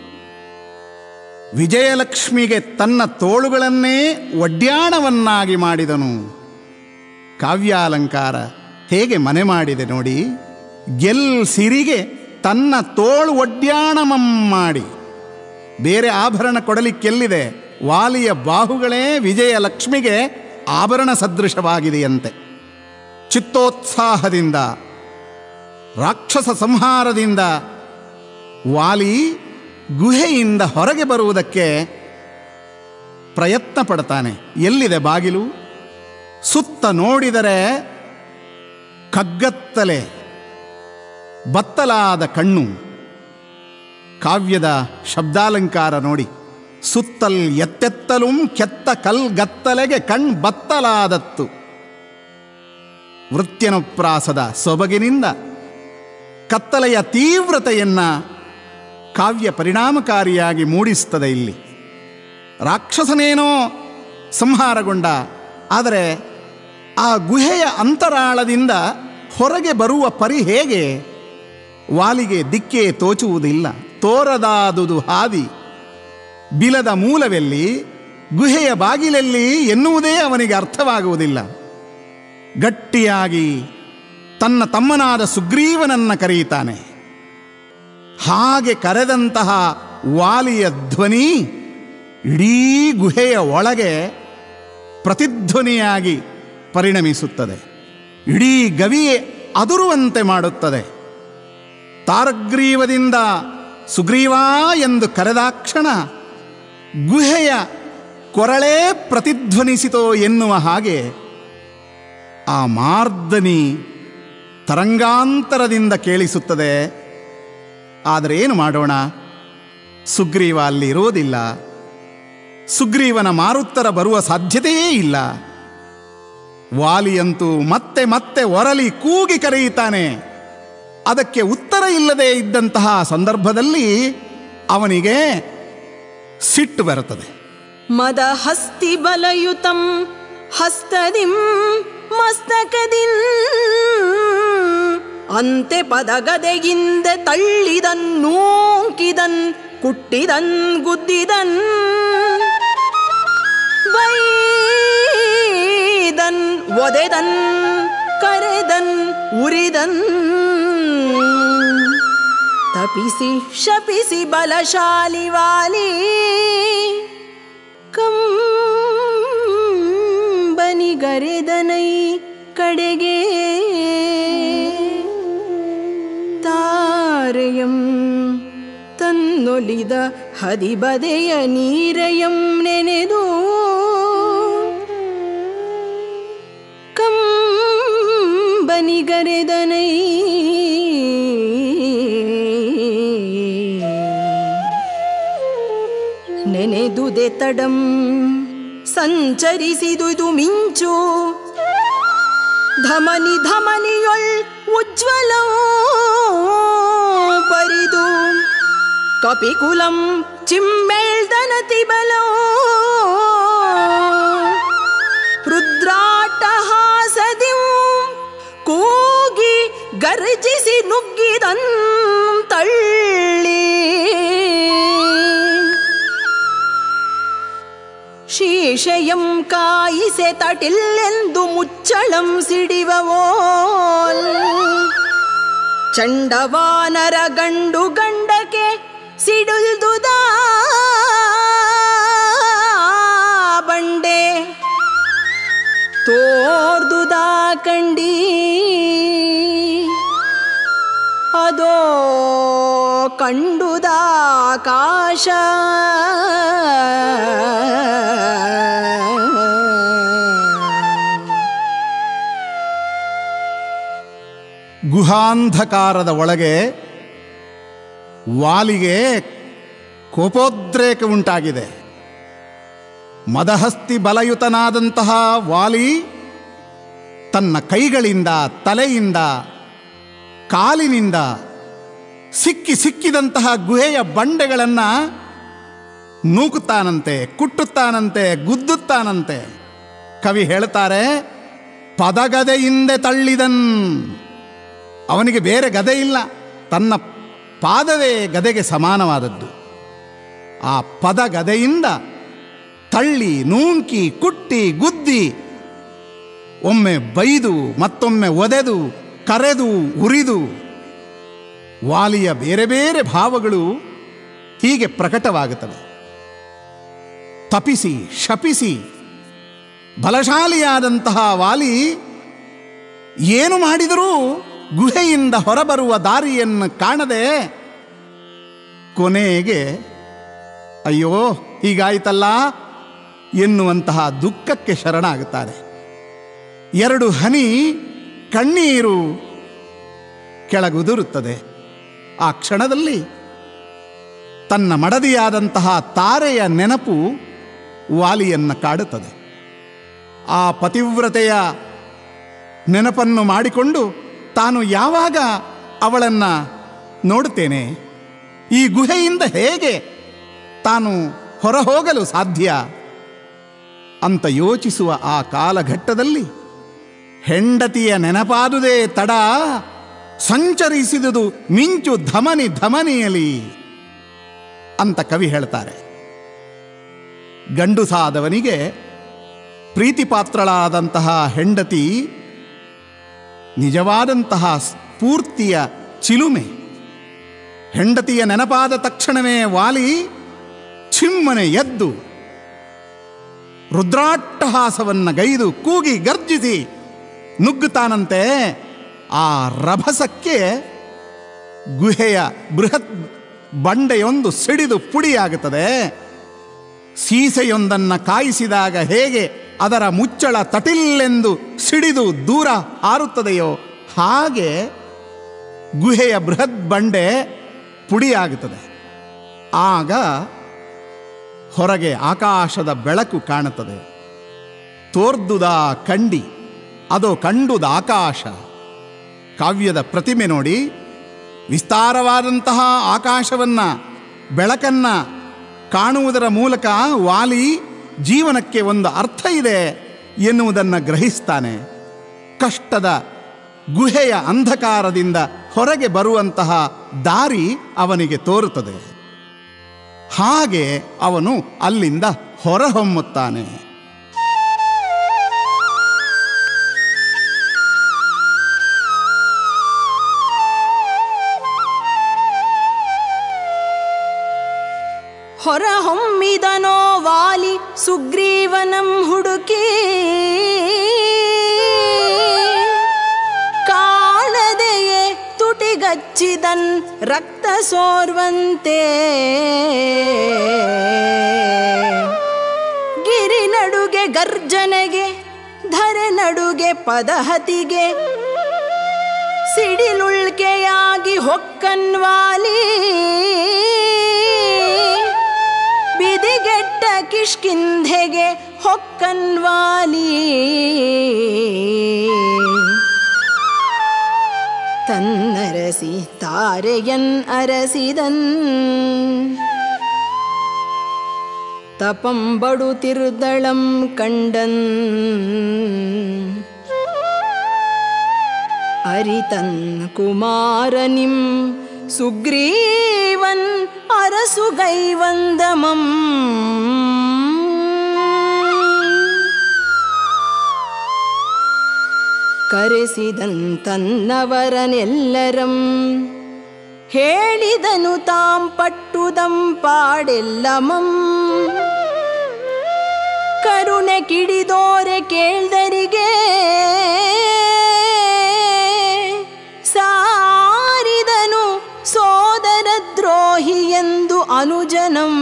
A: ವಿಜಯಲಕ್ಷ್ಮಿಗೆ ತನ್ನ ತೋಳುಗಳನ್ನೇ ಒಡ್ಯಾಣವನ್ನಾಗಿ ಮಾಡಿದನು ಕಾವ್ಯಾಲಂಕಾರ ಹೇಗೆ ಮನೆ ಮಾಡಿದೆ ನೋಡಿ ಗೆಲ್ ಸಿರಿಗೆ ತನ್ನ ತೋಳು ಒಡ್ಯಾಣಮಂ ಮಾಡಿ ಬೇರೆ ಆಭರಣ ಕೊಡಲಿಕ್ಕೆಲ್ಲಿದೆ ವಾಲಿಯ ಬಾಹುಗಳೇ ವಿಜಯಲಕ್ಷ್ಮಿಗೆ ಆಭರಣ ಸದೃಶವಾಗಿದೆಯಂತೆ ಚಿತ್ತೋತ್ಸಾಹದಿಂದ ರಾಕ್ಷಸ ಸಂಹಾರದಿಂದ ವಾಲಿ ಗುಹೆಯಿಂದ ಹೊರಗೆ ಬರುವುದಕ್ಕೆ ಪ್ರಯತ್ನ ಪಡ್ತಾನೆ ಎಲ್ಲಿದೆ ಬಾಗಿಲು ಸುತ್ತ ನೋಡಿದರೆ ಕಗ್ಗತ್ತಲೆ ಬತ್ತಲಾದ ಕಣ್ಣು ಕಾವ್ಯದ ಶಬ್ದಾಲಂಕಾರ ನೋಡಿ ಸುತ್ತಲ್ ಎತ್ತೆತ್ತಲೂ ಕೆತ್ತ ಕಲ್ಗತ್ತಲೆಗೆ ಕಣ್ ಬತ್ತಲಾದತ್ತು ವೃತ್ಯನುಪ್ರಾಸದ ಸೊಬಗಿನಿಂದ ಕತ್ತಲೆಯ ತೀವ್ರತೆಯನ್ನ ಕಾವ್ಯ ಪರಿಣಾಮಕಾರಿಯಾಗಿ ಮೂಡಿಸ್ತದೆ ಇಲ್ಲಿ ರಾಕ್ಷಸನೇನೋ ಸಂಹಾರಗೊಂಡ ಆದರೆ ಆ ಗುಹೆಯ ಅಂತರಾಳದಿಂದ ಹೊರಗೆ ಬರುವ ಪರಿ ಹೇಗೆ ವಾಲಿಗೆ ದಿಕ್ಕೇ ತೋಚುವುದಿಲ್ಲ ತೋರದಾದುದು ಹಾದಿ ಬಿಲದ ಮೂಲವೆಲ್ಲಿ ಗುಹೆಯ ಬಾಗಿಲಲ್ಲಿ ಎನ್ನುವುದೇ ಅವನಿಗೆ ಅರ್ಥವಾಗುವುದಿಲ್ಲ ಗಟ್ಟಿಯಾಗಿ ತನ್ನ ತಮ್ಮನಾದ ಸುಗ್ರೀವನನ್ನ ಕರೆಯುತ್ತಾನೆ ಹಾಗೆ ಕರೆದಂತಹ ವಾಲಿಯ ಧ್ವನಿ ಇಡೀ ಗುಹೆಯ ಒಳಗೆ ಪ್ರತಿಧ್ವನಿಯಾಗಿ ಪರಿಣಮಿಸುತ್ತದೆ ಇಡೀ ಗವಿಯೇ ಅದುರುವಂತೆ ಮಾಡುತ್ತದೆ ತಾರಗ್ರೀವದಿಂದ ಸುಗ್ರೀವ ಎಂದು ಕರೆದಾಕ್ಷಣ ಗುಹೆಯ ಕೊರಳೇ ಪ್ರತಿಧ್ವನಿಸಿತೋ ಎನ್ನುವ ಹಾಗೆ ಆ ಮಾರ್ದನಿ ತರಂಗಾಂತರದಿಂದ ಕೇಳಿಸುತ್ತದೆ ಆದರೆ ಏನು ಮಾಡೋಣ ಸುಗ್ರೀವ ಅಲ್ಲಿ ಇರೋದಿಲ್ಲ ಸುಗ್ರೀವನ ಮಾರುತ್ತರ ಬರುವ ಸಾಧ್ಯತೆಯೇ ಇಲ್ಲ ವಾಲಿಯಂತೂ ಮತ್ತೆ ಮತ್ತೆ ಒರಲಿ ಕೂಗಿ ಕರೆಯುತ್ತಾನೆ ಅದಕ್ಕೆ ಉತ್ತರ ಇಲ್ಲದೆ ಇದ್ದಂತಹ ಸಂದರ್ಭದಲ್ಲಿ ಅವನಿಗೆ ಸಿಟ್ಟು ಬರುತ್ತದೆ
B: ಮದ ಹಸ್ತಿ ಬಲಯುತಂ ಹಸ್ತದಿಂ ಮಸ್ತಕದಿನ್ ಅಂತೆ ಪದಗದೆಗಿಂದ ತಳ್ಳಿದನ್ ನೂಕಿದನ್ ಕುಟ್ಟಿದನ್ ಗುದ್ದಿದನ್ ಬೈದನ್ ಒದೆದನ್ ಕರೆದನ್ ಉರಿದನ್ ತಪಿಸಿ ಶಪಿಸಿ ಬಲಶಾಲಿ ವಾಲಿ ಕಂಬನಿಗರೆದನೈ ಕಡೆಗೆ ತಾರೆಯಂ ತನ್ನೊಲಿದ ಹದಿಬದೆಯ ನೀರಯಂ ನೆನೆದು ಕಂಬನಿಗರೆದನೈ ನೆನೆದುದೆ ತಡಂ ಸಂಚರಿಸಿದುದು ಮಿಂಚು ಧಮನಿ ಧಮನಿಯೊಳ್ ಉಜ್ವಲೋ ಪರಿದು ಕಪಿಕುಲಂ ಚಿಮ್ಮೆಳ್ದನತಿ ಬಲೋ ರುದ್ರಾಟಹಾಸದಿಂ ಕೂಗಿ ಗರ್ಜಿಸಿ ನುಗ್ಗಿದನ್ ತಳ್ಳಿ ಶೀಶಯಂ ಕಾಯಿಸೆ ತಟಿಲ್ಲೆಂದು ಮುಚ್ಚಳಂ ಸಿಡಿವವೋಲ್ ಚಂಡವಾನರ ಗಂಡು ಗಂಡಕ್ಕೆ ಸಿಡುಲ್ದುದಾ ಬಂಡೆ ತೋರ್ದುದಾ ಕಂಡಿ ಅದೋ ಕಂಡುದಾಕಾಶ
A: ಗುಹಾಂಧಕಾರದ ಒಳಗೆ ವಾಲಿಗೆ ಕೋಪೋದ್ರೇಕ ಉಂಟಾಗಿದೆ ಮದಹಸ್ತಿ ಬಲಯುತನಾದಂತಹ ವಾಲಿ ತನ್ನ ಕೈಗಳಿಂದ ತಲೆಯಿಂದ ಕಾಲಿನಿಂದ ಸಿಕ್ಕಿ ಸಿಕ್ಕಿದಂತಹ ಗುಹೆಯ ಬಂಡೆಗಳನ್ನು ನೂಕುತ್ತಾನಂತೆ ಕುಟ್ಟುತ್ತಾನಂತೆ ಗುದ್ದುತ್ತಾನಂತೆ ಕವಿ ಹೇಳ್ತಾರೆ ಪದಗದೆಯಿಂದೆ ತಳ್ಳಿದನ್ ಅವನಿಗೆ ಬೇರೆ ಗದೆ ಇಲ್ಲ ತನ್ನ ಪಾದವೇ ಗದೆಗೆ ಸಮಾನವಾದದ್ದು ಆ ಪದ ಗದೆಯಿಂದ ತಳ್ಳಿ ನೂಂಕಿ ಕುಟ್ಟಿ ಗುದ್ದಿ ಒಮ್ಮೆ ಬೈದು ಮತ್ತೊಮ್ಮೆ ಒದೆದು ಕರೆದು ಉರಿದು ವಾಲಿಯ ಬೇರೆ ಬೇರೆ ಭಾವಗಳು ಹೀಗೆ ಪ್ರಕಟವಾಗುತ್ತವೆ ತಪಿಸಿ ಶಪಿಸಿ ಬಲಶಾಲಿಯಾದಂತಹ ವಾಲಿ ಏನು ಮಾಡಿದರೂ ಗುಹೆಯಿಂದ ಹೊರಬರುವ ದಾರಿಯನ್ನು ಕಾಣದೆ ಕೊನೆಗೆ ಅಯ್ಯೋ ಹೀಗಾಯ್ತಲ್ಲ ಎನ್ನುವಂತಹ ದುಃಖಕ್ಕೆ ಶರಣಾಗುತ್ತಾರೆ ಎರಡು ಹನಿ ಕಣ್ಣೀರು ಕೆಳಗುದುರುತ್ತದೆ ಆ ಕ್ಷಣದಲ್ಲಿ ತನ್ನ ಮಡದಿಯಾದಂತಹ ತಾರೆಯ ನೆನಪು ವಾಲಿಯನ್ನು ಕಾಡುತ್ತದೆ ಆ ಪತಿವ್ರತೆಯ ನೆನಪನ್ನು ಮಾಡಿಕೊಂಡು ತಾನು ಯಾವಾಗ ಅವಳನ್ನು ನೋಡುತ್ತೇನೆ ಈ ಗುಹೆಯಿಂದ ಹೇಗೆ ತಾನು ಹೊರಹೋಗಲು ಸಾಧ್ಯ ಅಂತ ಯೋಚಿಸುವ ಆ ಕಾಲಘಟ್ಟದಲ್ಲಿ ಹೆಂಡತಿಯ ನೆನಪಾದುದೇ ತಡ ಸಂಚರಿಸಿದುದು ಮಿಂಚು ಧಮನಿ ಧಮನಿಯಲಿ ಅಂತ ಕವಿ ಹೇಳ್ತಾರೆ ಗಂಡುಸಾದವನಿಗೆ ಪ್ರೀತಿಪಾತ್ರಳಾದಂತಹ ಹೆಂಡತಿ ನಿಜವಾದಂತಹ ಸ್ಫೂರ್ತಿಯ ಚಿಲುಮೆ ಹೆಂಡತಿಯ ನೆನಪಾದ ತಕ್ಷಣವೇ ವಾಲಿ ಚಿಮ್ಮನೆ ಎದ್ದು ರುದ್ರಾಟ್ಟಹಾಸವನ್ನ ಗೈದು ಕೂಗಿ ಗರ್ಜಿಸಿ ನುಗ್ಗುತ್ತಾನಂತೆ ಆ ರಭಸಕ್ಕೆ ಗುಹೆಯ ಬೃಹತ್ ಬಂಡೆಯೊಂದು ಸಿಡಿದು ಪುಡಿಯಾಗುತ್ತದೆ ಸೀಸೆಯೊಂದನ್ನು ಕಾಯಿಸಿದಾಗ ಹೇಗೆ ಅದರ ಮುಚ್ಚಳ ತಟಿಲ್ಲೆಂದು ಸಿಡಿದು ದೂರ ಹಾರುತ್ತದೆಯೋ ಹಾಗೆ ಗುಹೆಯ ಬೃಹತ್ ಬಂಡೆ ಪುಡಿಯಾಗುತ್ತದೆ ಆಗ ಹೊರಗೆ ಆಕಾಶದ ಬೆಳಕು ಕಾಣುತ್ತದೆ ತೋರ್ದುದ ಕಂಡಿ ಅದು ಕಂಡುದ ಆಕಾಶ ಕಾವ್ಯದ ಪ್ರತಿಮೆ ನೋಡಿ ವಿಸ್ತಾರವಾದಂತಹ ಆಕಾಶವನ್ನ ಬೆಳಕನ್ನ ಕಾಣುವುದರ ಮೂಲಕ ವಾಲಿ ಜೀವನಕ್ಕೆ ಒಂದು ಅರ್ಥ ಇದೆ ಎನ್ನುವುದನ್ನು ಗ್ರಹಿಸ್ತಾನೆ ಕಷ್ಟದ ಗುಹೆಯ ಅಂಧಕಾರದಿಂದ ಹೊರಗೆ ಬರುವಂತಹ ದಾರಿ ಅವನಿಗೆ ತೋರುತ್ತದೆ ಹಾಗೆ ಅವನು ಅಲ್ಲಿಂದ ಹೊರಹೊಮ್ಮುತ್ತಾನೆ
B: ಹೊರಹೊಮ್ಮಿದನೋ ವಾಲಿ ಸುಗ್ರೀವನಂ ಹುಡುಕಿ ಕಾಣದೆಯೇ ತುಟಿಗಚ್ಚಿದನ್ ರಕ್ತ ಸೋರ್ವಂತೆ ಗಿರಿ ನಡುಗೆ ಗರ್ಜನೆಗೆ ಧರೆ ನಡುಗೆ ಪದಹತಿಗೆ ಸಿಡಿಲುಳ್ಕೆಯಾಗಿ ಹೊಕ್ಕನ್ವಾಲಿ ಬಿದಿಗೆಟ್ಟ ಕಿಷ್ಕಿಂಧೆಗೆ ಹೊಕ್ಕನ್ವಾಲಿ ತನ್ನರಸಿ ತಾರೆಯನ್ ಅರಸಿದನ್ ತಪಂಬಡು ತಿರುದಳಂ ಕಂಡನ್ ಅರಿತನ್ ಕುಮಾರನಿಂ ಸುಗ್ರೀವನ್ ಅರಸುಗೈವಂದಮಂ ಕರೆಸಿದನ್ ತನ್ನವರನೆಲ್ಲರಂ ಹೇಳಿದನು ತಾಂ ಪಟ್ಟುದಂ ಪಾಡೆಲ್ಲಮಂ ಕರುಣೆ ಕಿಡಿದೋರೆ ಕೇಳ್ದರಿಗೆ ಸಾರಿದನು ಸೋದರ ದ್ರೋಹಿ ಎಂದು ಅನುಜನಂ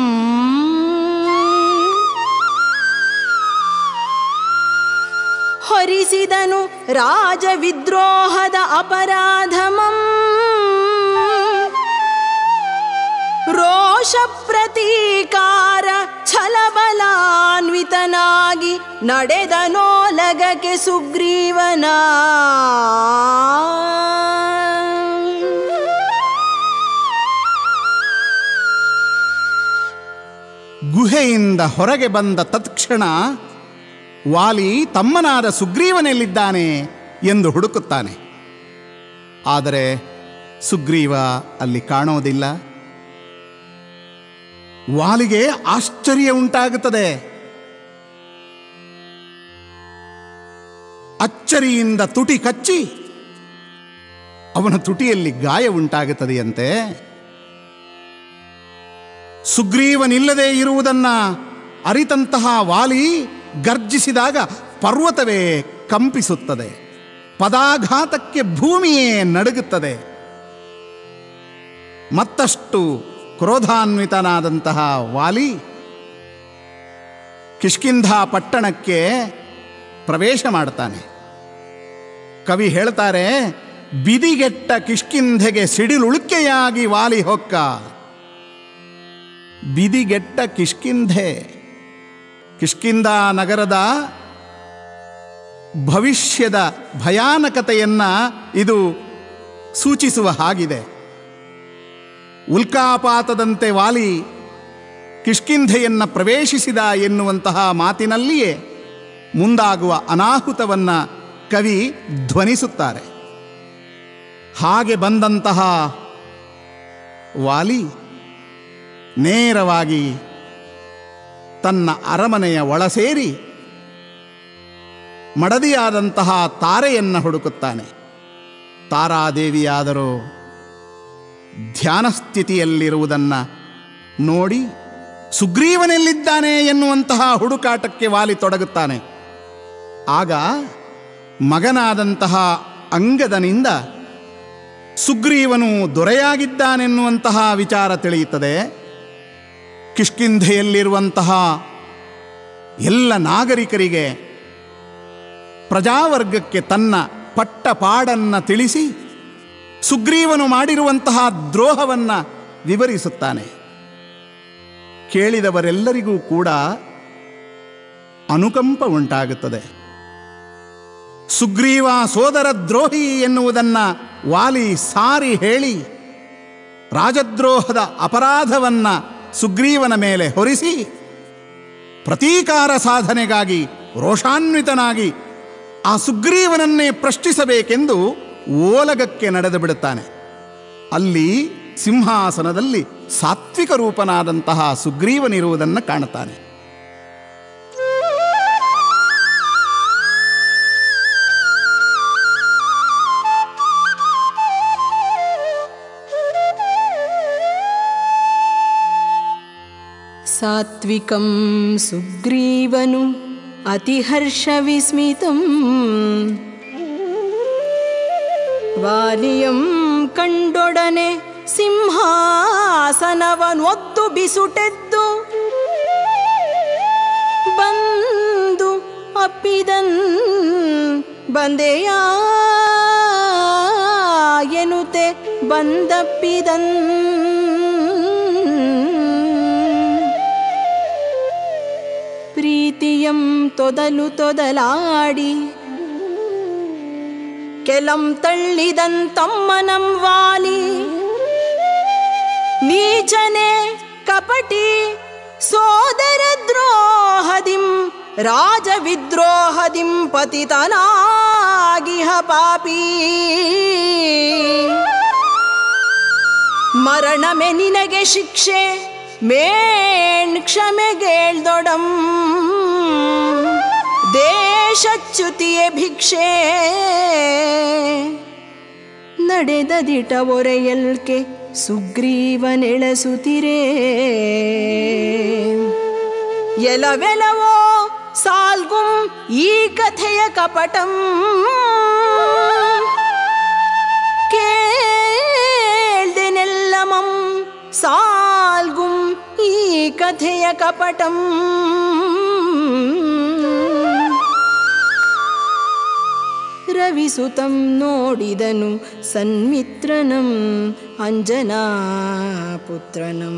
B: ಹೊರಿಸಿದನು ರಾಜ ವಿದ್ರೋಹದ ಅಪರಾಧಮಂ ರೋಷ ಪ್ರತೀಕಾರ ಛಲಬಲಾನ್ವಿತನಾಗಿ ನಡೆದನೋ ಲಗಕ್ಕೆ ಸುಗ್ರೀವನ
A: ಗುಹೆಯಿಂದ ಹೊರಗೆ ಬಂದ ತತ್ಕ್ಷಣ ವಾಲಿ ತಮ್ಮನಾದ ಸುಗ್ರೀವನೆಲ್ಲಿದ್ದಾನೆ ಎಂದು ಹುಡುಕುತ್ತಾನೆ ಆದರೆ ಸುಗ್ರೀವ ಅಲ್ಲಿ ಕಾಣೋದಿಲ್ಲ ವಾಲಿಗೆ ಆಶ್ಚರ್ಯ ಉಂಟಾಗುತ್ತದೆ ಅಚ್ಚರಿಯಿಂದ ತುಟಿ ಕಚ್ಚಿ ಅವನ ತುಟಿಯಲ್ಲಿ ಗಾಯ ಉಂಟಾಗುತ್ತದೆಯಂತೆ ಸುಗ್ರೀವನಿಲ್ಲದೆ ಇರುವುದನ್ನ ಅರಿತಂತಹ ವಾಲಿ ಗರ್ಜಿಸಿದಾಗ ಪರ್ವತವೇ ಕಂಪಿಸುತ್ತದೆ ಪದಾಘಾತಕ್ಕೆ ಭೂಮಿಯೇ ನಡುಗುತ್ತದೆ ಮತ್ತಷ್ಟು ಕ್ರೋಧಾನ್ವಿತನಾದಂತಹ ವಾಲಿ ಕಿಷ್ಕಿಂಧ ಪಟ್ಟಣಕ್ಕೆ ಪ್ರವೇಶ ಮಾಡ್ತಾನೆ ಕವಿ ಹೇಳ್ತಾರೆ ಬಿದಿಗೆಟ್ಟ ಕಿಷ್ಕಿಂಧೆಗೆ ಸಿಡಿಲುಳುಕೆಯಾಗಿ ವಾಲಿ ಹೊಕ್ಕ ಬಿದಿಗೆಟ್ಟ ಕಿಷ್ಕಿಂಧೆ ಕಿಷ್ಕಿಂಧ ನಗರದ ಭವಿಷ್ಯದ ಭಯಾನಕತೆಯನ್ನ ಇದು ಸೂಚಿಸುವ ಹಾಗಿದೆ ಉಲ್ಕಾಪಾತದಂತೆ ವಾಲಿ ಕಿಷ್ಕಿಂಧೆಯನ್ನು ಪ್ರವೇಶಿಸಿದ ಎನ್ನುವಂತಹ ಮಾತಿನಲ್ಲಿಯೇ ಮುಂದಾಗುವ ಅನಾಹುತವನ್ನು ಕವಿ ಧ್ವನಿಸುತ್ತಾರೆ ಹಾಗೆ ಬಂದಂತಹ ವಾಲಿ ನೇರವಾಗಿ ತನ್ನ ಅರಮನೆಯ ಒಳ ಸೇರಿ ಮಡದಿಯಾದಂತಹ ತಾರೆಯನ್ನು ಹುಡುಕುತ್ತಾನೆ ತಾರಾದೇವಿಯಾದರೂ ಧ್ಯಾನ ಸ್ಥಿತಿಯಲ್ಲಿರುವುದನ್ನು ನೋಡಿ ಸುಗ್ರೀವನೆಲ್ಲಿದ್ದಾನೆ ಎನ್ನುವಂತಹ ಹುಡುಕಾಟಕ್ಕೆ ವಾಲಿ ತೊಡಗುತ್ತಾನೆ ಆಗ ಮಗನಾದಂತಹ ಅಂಗದನಿಂದ ಸುಗ್ರೀವನು ದೊರೆಯಾಗಿದ್ದಾನೆನ್ನುವಂತಹ ವಿಚಾರ ತಿಳಿಯುತ್ತದೆ ಕಿಷ್ಕಿಂಧೆಯಲ್ಲಿರುವಂತಹ ಎಲ್ಲ ನಾಗರಿಕರಿಗೆ ಪ್ರಜಾವರ್ಗಕ್ಕೆ ತನ್ನ ಪಟ್ಟ ಪಾಡನ್ನು ತಿಳಿಸಿ ಸುಗ್ರೀವನು ಮಾಡಿರುವಂತಹ ದ್ರೋಹವನ್ನು ವಿವರಿಸುತ್ತಾನೆ ಕೇಳಿದವರೆಲ್ಲರಿಗೂ ಕೂಡ ಅನುಕಂಪ ಉಂಟಾಗುತ್ತದೆ ಸುಗ್ರೀವ ಸೋದರ ದ್ರೋಹಿ ಎನ್ನುವುದನ್ನು ವಾಲಿ ಸಾರಿ ಹೇಳಿ ರಾಜದ್ರೋಹದ ಅಪರಾಧವನ್ನ ಸುಗ್ರೀವನ ಮೇಲೆ ಹೊರಿಸಿ ಪ್ರತೀಕಾರ ಸಾಧನೆಗಾಗಿ ರೋಷಾನ್ವಿತನಾಗಿ ಆ ಸುಗ್ರೀವನನ್ನೇ ಪ್ರಶ್ನಿಸಬೇಕೆಂದು ಓಲಗಕ್ಕೆ ನಡೆದು ಬಿಡುತ್ತಾನೆ ಅಲ್ಲಿ ಸಿಂಹಾಸನದಲ್ಲಿ ಸಾತ್ವಿಕ ರೂಪನಾದಂತಹ ಸುಗ್ರೀವನಿರುವುದನ್ನು ಕಾಣುತ್ತಾನೆ
B: ಸಾತ್ವಿಕಂ ಸುಗ್ರೀವನು ಅತಿಹರ್ಷವಿಸ್ಮಿತಂ ವಾಲಿಯಂ ಕಂಡೊಡನೆ ಸಿಂಹಾಸನವನೊದ್ದು ಬಿಸುಟೆದ್ದು ಬಂದು ಅಪ್ಪಿದನ್ ಬಂದೆಯ ಎನುತೆ ಬಂದಪ್ಪಿದನ್ ಪ್ರೀತಿಯಂ ತೊದಲು ತೊದಲಾಡಿ ಕೆಲಂ ತಳ್ಳಿದನ್ ತಮ್ಮನಂ ವಾಲಿ ನೀಚನೆ ಕಪಟಿ ಸೋದರ ದ್ರೋಹದಿಂ ರಾಜ ವಿದ್ರೋಹದಿಂ ಪತಿತನಾಗಿಹ ಪಾಪಿ ಮರಣಮೆ ನಿನಗೆ ಶಿಕ್ಷೆ ಮೇಣ್ ಕ್ಷಮೆಗೇಳ್ದೊಡಂ ದೇಶಚ್ಯುತಿಯೇ ಭಿಕ್ಷೆ ನಡೆದದಿಟ ಒರೆಯಲ್ಕೆ ಸುಗ್ರೀವನೆಳಸುತ್ತಿರೇ ಎಲವೆಲವೋ ಸಾಲ್ಗುಂ ಈ ಕಥೆಯ ಕಪಟಂ ಕೇಳ್ದೆನೆಲ್ಲಮಂ ಸಾಲ್ಗುಂ ಈ ಕಥೆಯ ಕಪಟಂ ರವಿಸುತಂ ನೋಡಿದನು ಸನ್ಮಿತ್ರನಂ ಅಂಜನಾ ಪುತ್ರನಂ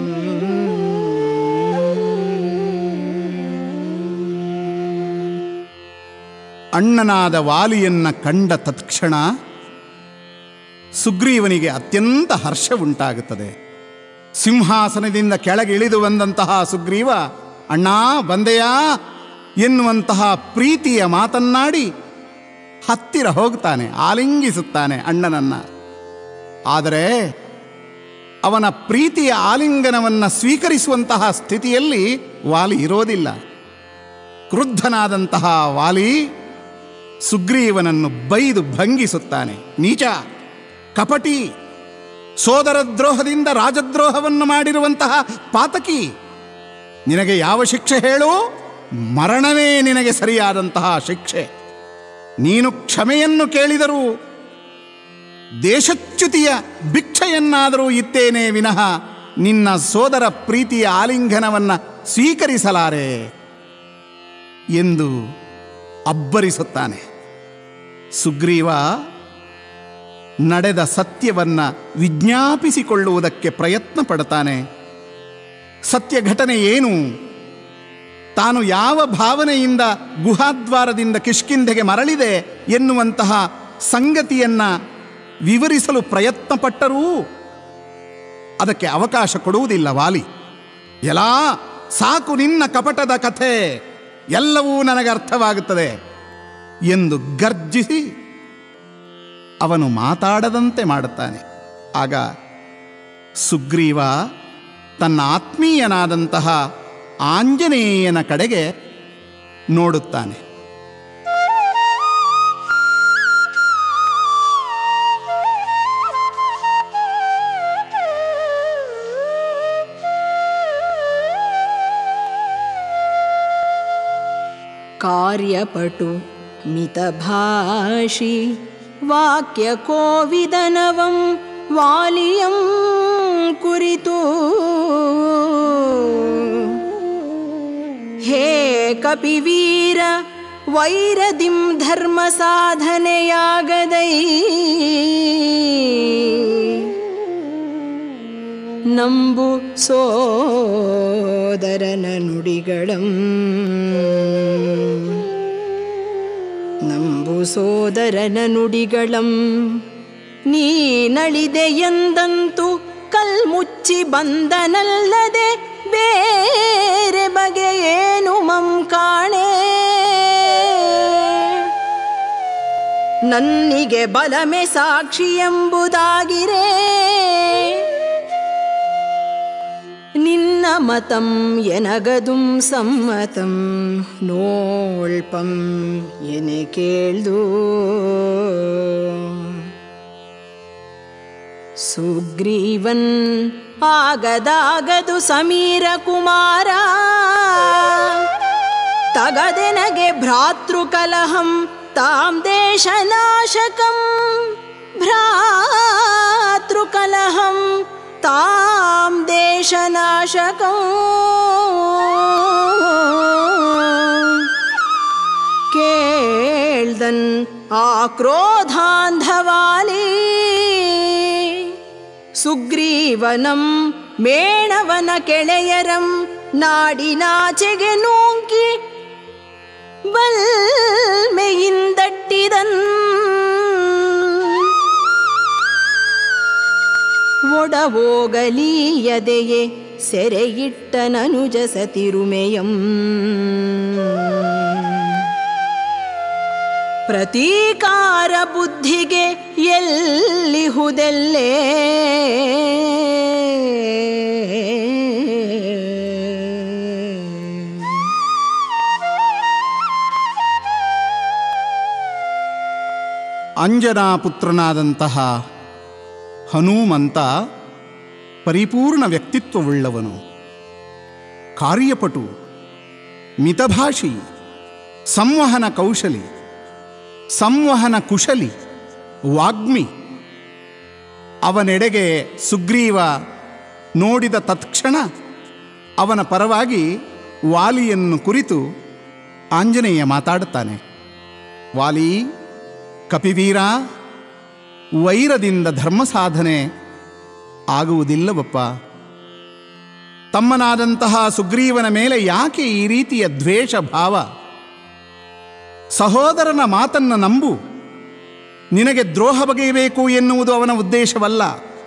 A: ಅಣ್ಣನಾದ ವಾಲಿಯನ್ನ ಕಂಡ ತತ್ಕ್ಷಣ ಸುಗ್ರೀವನಿಗೆ ಅತ್ಯಂತ ಹರ್ಷ ಉಂಟಾಗುತ್ತದೆ ಸಿಂಹಾಸನದಿಂದ ಕೆಳಗೆ ಇಳಿದು ಬಂದಂತಹ ಸುಗ್ರೀವ ಅಣ್ಣ ಬಂದೆಯಾ ಎನ್ನುವಂತಹ ಪ್ರೀತಿಯ ಮಾತನ್ನಾಡಿ ಹತ್ತಿರ ಹೋಗ್ತಾನೆ ಆಲಿಂಗಿಸುತ್ತಾನೆ ಅಣ್ಣನನ್ನ ಆದರೆ ಅವನ ಪ್ರೀತಿಯ ಆಲಿಂಗನವನ್ನು ಸ್ವೀಕರಿಸುವಂತಹ ಸ್ಥಿತಿಯಲ್ಲಿ ವಾಲಿ ಇರೋದಿಲ್ಲ ಕ್ರುದ್ಧನಾದಂತಹ ವಾಲಿ ಸುಗ್ರೀವನನ್ನು ಬೈದು ಭಂಗಿಸುತ್ತಾನೆ ನೀಚ ಕಪಟಿ ಸೋದರ ದ್ರೋಹದಿಂದ ರಾಜದ್ರೋಹವನ್ನು ಮಾಡಿರುವಂತಹ ಪಾತಕಿ ನಿನಗೆ ಯಾವ ಶಿಕ್ಷೆ ಹೇಳು ಮರಣವೇ ನಿನಗೆ ಸರಿಯಾದಂತಹ ಶಿಕ್ಷೆ ನೀನು ಕ್ಷಮೆಯನ್ನು ಕೇಳಿದರೂ ದೇಶಚ್ಯುತಿಯ ಭಿಕ್ಷೆಯನ್ನಾದರೂ ಇತ್ತೇನೆ ವಿನಃ ನಿನ್ನ ಸೋದರ ಪ್ರೀತಿಯ ಆಲಿಂಗನವನ್ನು ಸ್ವೀಕರಿಸಲಾರೆ ಎಂದು ಅಬ್ಬರಿಸುತ್ತಾನೆ ಸುಗ್ರೀವ ನಡೆದ ಸತ್ಯವನ್ನ ವಿಜ್ಞಾಪಿಸಿಕೊಳ್ಳುವುದಕ್ಕೆ ಪ್ರಯತ್ನ ಪಡ್ತಾನೆ ಸತ್ಯ ಘಟನೆ ಏನು ತಾನು ಯಾವ ಭಾವನೆಯಿಂದ ಗುಹಾದ್ವಾರದಿಂದ ಕಿಷ್ಕಿಂಧೆಗೆ ಮರಳಿದೆ ಎನ್ನುವಂತಹ ಸಂಗತಿಯನ್ನ ವಿವರಿಸಲು ಪ್ರಯತ್ನ ಪಟ್ಟರೂ ಅದಕ್ಕೆ ಅವಕಾಶ ಕೊಡುವುದಿಲ್ಲ ವಾಲಿ ಎಲ್ಲ ಸಾಕು ನಿನ್ನ ಕಪಟದ ಕಥೆ ಎಲ್ಲವೂ ನನಗೆ ಅರ್ಥವಾಗುತ್ತದೆ ಎಂದು ಗರ್ಜಿಸಿ ಅವನು ಮಾತಾಡದಂತೆ ಮಾಡುತ್ತಾನೆ ಆಗ ಸುಗ್ರೀವ ತನ್ನ ಆತ್ಮೀಯನಾದಂತಹ ಆಂಜನೇಯನ ಕಡೆಗೆ ನೋಡುತ್ತಾನೆ
B: ಕಾರ್ಯಪಟು ಮಿತಭಾಷಿ ವಾಕ್ಯ ಕೋವಿದನವಂ ವಾಲಿಯಂ ಕುರಿತು ಹೇ ಕಪಿವೀರ ವೈರದಿಂ ಧರ್ಮ ಸಾಧನೆಯಾಗದೈ ನಂಬು ಸೋದರನ ನುಡಿಗಳಂ ನಂಬು ಸೋದರನ ನುಡಿಗಳಂ ನೀ ನಳಿದೆ ಎಂದಂತು ಕಲ್ಮುಚ್ಚಿ ಬಂದನಲ್ಲದೆ ಬೇರೆ ಬಗೆ ಏನು ಮಂ ಕಾಣೆ ನನ್ನಿಗೆ ಬಲಮೆ ಸಾಕ್ಷಿ ಎಂಬುದಾಗಿರೇ ನಿನ್ನ ಮತಂ ಎನಗದುಂ ಸಮ್ಮತಂ ನೋಳ್ಪಂ ಎನೆ ಕೇಳ್ದು ಸುಗ್ರೀವನ್ ಆಗದಾಗದು ಸಮೀರ ಕುಮಾರ ತಗದೆನಗೆ ಭ್ರಾತೃಕಲಹಂ ತಾಂ ದೇಶನಾಶಕಂ ಭ್ರಾತೃಕಲಹಂ ತಾಂ ದೇಶನಾಶಕಂ ಕೇಳ್ದನ್ ಆಕ್ರೋಧಾಂಧವಾಲಿ ಸುಗ್ರೀವನಂ ಮೇಣವನ ಕೆಳೆಯರಂ ನಾಡಿನಾಚೆಗೆ ನೂಂಕಿ ಬಲ್ಮೆಯಿಂದಟ್ಟಿದನ್ ಒಡವೋಗಲೀಯದೆಯೇ ಸೆರೆಯಿಟ್ಟನನುಜ ಸತಿರುಮೆಯಂ ಪ್ರತೀಕಾರ ಬುದ್ಧಿಗೆ ಎಲ್ಲಿಹುದೆಲ್ಲೇ
A: ಅಂಜನಾ ಪುತ್ರನಾದಂತಹ ಹನುಮಂತ ಪರಿಪೂರ್ಣ ವ್ಯಕ್ತಿತ್ವವುಳ್ಳವನು ಕಾರ್ಯಪಟು ಮಿತಭಾಷಿ ಸಂವಹನ ಕೌಶಲಿ ಸಂವಹನ ಕುಶಲಿ ವಾಗ್ಮಿ ಅವನೆಡೆಗೆ ಸುಗ್ರೀವ ನೋಡಿದ ತತ್ಕ್ಷಣ ಅವನ ಪರವಾಗಿ ವಾಲಿಯನ್ನು ಕುರಿತು ಆಂಜನೇಯ ಮಾತಾಡುತ್ತಾನೆ ವಾಲಿ ಕಪಿವೀರ ವೈರದಿಂದ ಧರ್ಮ ಸಾಧನೆ ಆಗುವುದಿಲ್ಲವಪ್ಪ ತಮ್ಮನಾದಂತಹ ಸುಗ್ರೀವನ ಮೇಲೆ ಯಾಕೆ ಈ ರೀತಿಯ ದ್ವೇಷ ಭಾವ ಸಹೋದರನ ಮಾತನ್ನು ನಂಬು ನಿನಗೆ ದ್ರೋಹ ಬಗೆಯಬೇಕು ಎನ್ನುವುದು ಅವನ ಉದ್ದೇಶವಲ್ಲ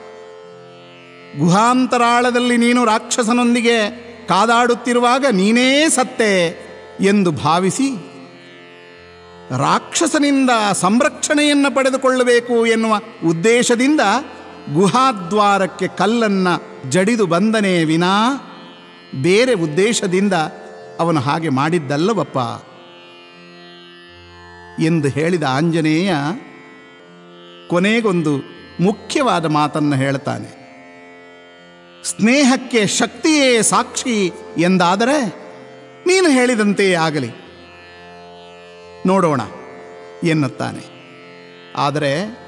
A: ಗುಹಾಂತರಾಳದಲ್ಲಿ ನೀನು ರಾಕ್ಷಸನೊಂದಿಗೆ ಕಾದಾಡುತ್ತಿರುವಾಗ ನೀನೇ ಸತ್ತೆ ಎಂದು ಭಾವಿಸಿ ರಾಕ್ಷಸನಿಂದ ಸಂರಕ್ಷಣೆಯನ್ನು ಪಡೆದುಕೊಳ್ಳಬೇಕು ಎನ್ನುವ ಉದ್ದೇಶದಿಂದ ಗುಹಾದ್ವಾರಕ್ಕೆ ಕಲ್ಲನ್ನು ಜಡಿದು ಬಂದನೇ ವಿನಾ ಬೇರೆ ಉದ್ದೇಶದಿಂದ ಅವನು ಹಾಗೆ ಮಾಡಿದ್ದಲ್ಲವಪ್ಪ ಎಂದು ಹೇಳಿದ ಆಂಜನೇಯ ಕೊನೆಗೊಂದು ಮುಖ್ಯವಾದ ಮಾತನ್ನು ಹೇಳ್ತಾನೆ ಸ್ನೇಹಕ್ಕೆ ಶಕ್ತಿಯೇ ಸಾಕ್ಷಿ ಎಂದಾದರೆ ನೀನು ಹೇಳಿದಂತೆಯೇ ಆಗಲಿ ನೋಡೋಣ ಎನ್ನುತ್ತಾನೆ ಆದರೆ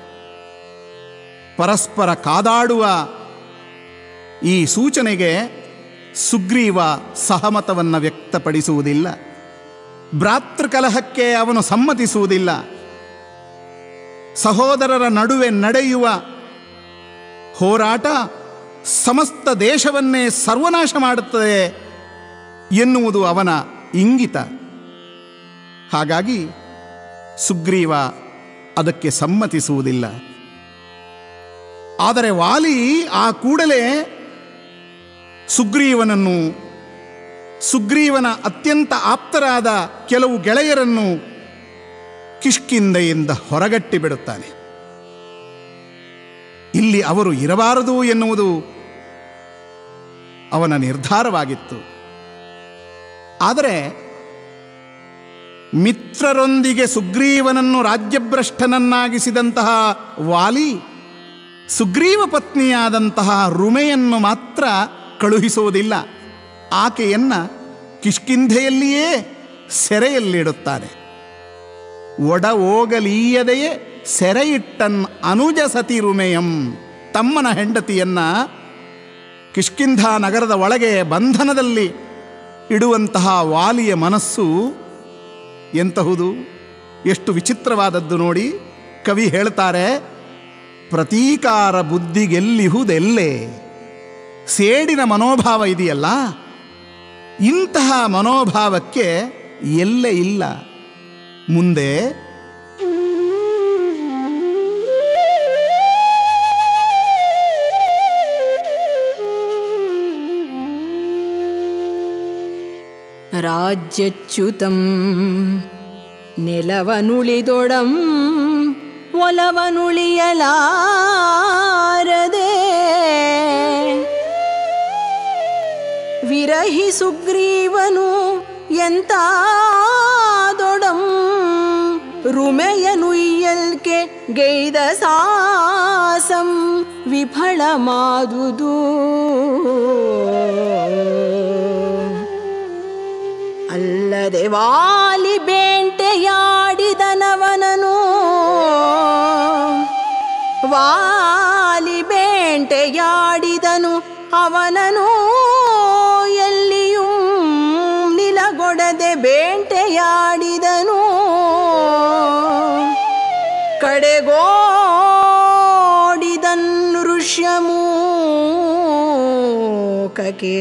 A: ಪರಸ್ಪರ ಕಾದಾಡುವ ಈ ಸೂಚನೆಗೆ ಸುಗ್ರೀವ ಸಹಮತವನ್ನು ವ್ಯಕ್ತಪಡಿಸುವುದಿಲ್ಲ ಭ್ರಾತೃಕಲಹಕ್ಕೆ ಅವನು ಸಮ್ಮತಿಸುವುದಿಲ್ಲ ಸಹೋದರರ ನಡುವೆ ನಡೆಯುವ ಹೋರಾಟ ಸಮಸ್ತ ದೇಶವನ್ನೇ ಸರ್ವನಾಶ ಮಾಡುತ್ತದೆ ಎನ್ನುವುದು ಅವನ ಇಂಗಿತ ಹಾಗಾಗಿ ಸುಗ್ರೀವ ಅದಕ್ಕೆ ಸಮ್ಮತಿಸುವುದಿಲ್ಲ ಆದರೆ ವಾಲಿ ಆ ಕೂಡಲೇ ಸುಗ್ರೀವನನ್ನು ಸುಗ್ರೀವನ ಅತ್ಯಂತ ಆಪ್ತರಾದ ಕೆಲವು ಗೆಳೆಯರನ್ನು ಕಿಷ್ಕಿಂದೆಯಿಂದ ಹೊರಗಟ್ಟಿ ಬಿಡುತ್ತಾನೆ ಇಲ್ಲಿ ಅವರು ಇರಬಾರದು ಎನ್ನುವುದು ಅವನ ನಿರ್ಧಾರವಾಗಿತ್ತು ಆದರೆ ಮಿತ್ರರೊಂದಿಗೆ ಸುಗ್ರೀವನನ್ನು ರಾಜ್ಯಭ್ರಷ್ಟನನ್ನಾಗಿಸಿದಂತಹ ವಾಲಿ ಸುಗ್ರೀವ ಪತ್ನಿಯಾದಂತಹ ರುಮೆಯನ್ನು ಮಾತ್ರ ಕಳುಹಿಸುವುದಿಲ್ಲ ಆಕೆಯನ್ನ ಕಿಷ್ಕಿಂಧೆಯಲ್ಲಿಯೇ ಸೆರೆಯಲ್ಲಿಡುತ್ತಾನೆ ಒಡ ಹೋಗಲೀಯದೆಯೇ ಸೆರೆಯಿಟ್ಟನ್ ಅನುಜ ಸತಿ ರುಮೆಯಂ ತಮ್ಮನ ಹೆಂಡತಿಯನ್ನ ಕಿಷ್ಕಿಂಧ ನಗರದ ಒಳಗೆ ಬಂಧನದಲ್ಲಿ ಇಡುವಂತಹ ವಾಲಿಯ ಮನಸ್ಸು ಎಂತಹುದು ಎಷ್ಟು ವಿಚಿತ್ರವಾದದ್ದು ನೋಡಿ ಕವಿ ಹೇಳ್ತಾರೆ ಪ್ರತೀಕಾರ ಬುದ್ಧಿಗೆಲ್ಲಿಹುದೆಲ್ಲೇ ಸೇಡಿನ ಮನೋಭಾವ ಇದೆಯಲ್ಲ ಇಂತಹ ಮನೋಭಾವಕ್ಕೆ ಎಲ್ಲೇ ಇಲ್ಲ ಮುಂದೆ
B: ರಾಜ್ಯಚ್ಯುತಂ ನೆಲವನುಳಿದೊಡಂ ಒಲವನುಳಿಯಲಾರದೆ ವಿರಹಿ ಸುಗ್ರೀವನು ಎಂತಾದೊಡಂ ರುಮೆಯನುಯ್ಯಲ್ಕೆ ಗೈದ ಸಾಸಂ ವಿಫಲಮಾದುದು ಅಲ್ಲದೆ ವಾಲಿ ಬೇಂಟೆಯಾಡಿದನವನನು ವಾಲಿ ಬೇಂಟೆಯಾಡಿದನು ಅವನನು ಎಲ್ಲಿಯೂ ನಿಲಗೊಡದೆ ಬೇಂಟೆಯಾಡಿದನು ಕಡೆಗೋಡಿದನ್ ಋಷ್ಯಮೂಕಕೆ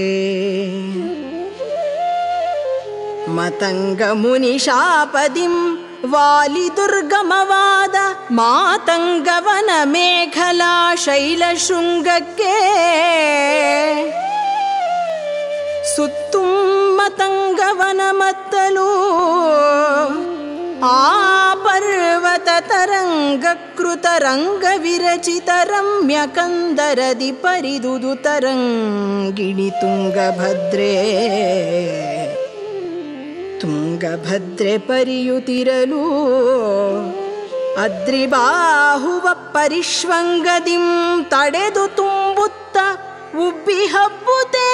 B: ಮತಂಗ ಮುನಿ ಶಾಪದಿಂ ವಾಲಿ ದುರ್ಗಮವಾದ ಮಾತಂಗವನ ಮೇಖಲಾ ಶೈಲ ಶೃಂಗಕ್ಕೆ ಸುತ್ತುಂ ಮತಂಗವನ ಮತ್ತಲು ಆ ಪರ್ವತ ತರಂಗ ಕೃತ ರಂಗ ವಿರಚಿತ ರಮ್ಯ ಕಂದರದಿ ಪರಿದುದು ತರಂಗಿಣಿ ತುಂಗಭದ್ರೆ ತುಂಗಭದ್ರೆ ಪರಿಯುತಿರಲು ಅದ್ರಿಬಾಹುವ ಪರಿಶ್ವಂಗದಿಂ ತಡೆದು ತುಂಬುತ್ತ ಉಬ್ಬಿ ಹಬ್ಬುತ್ತೇ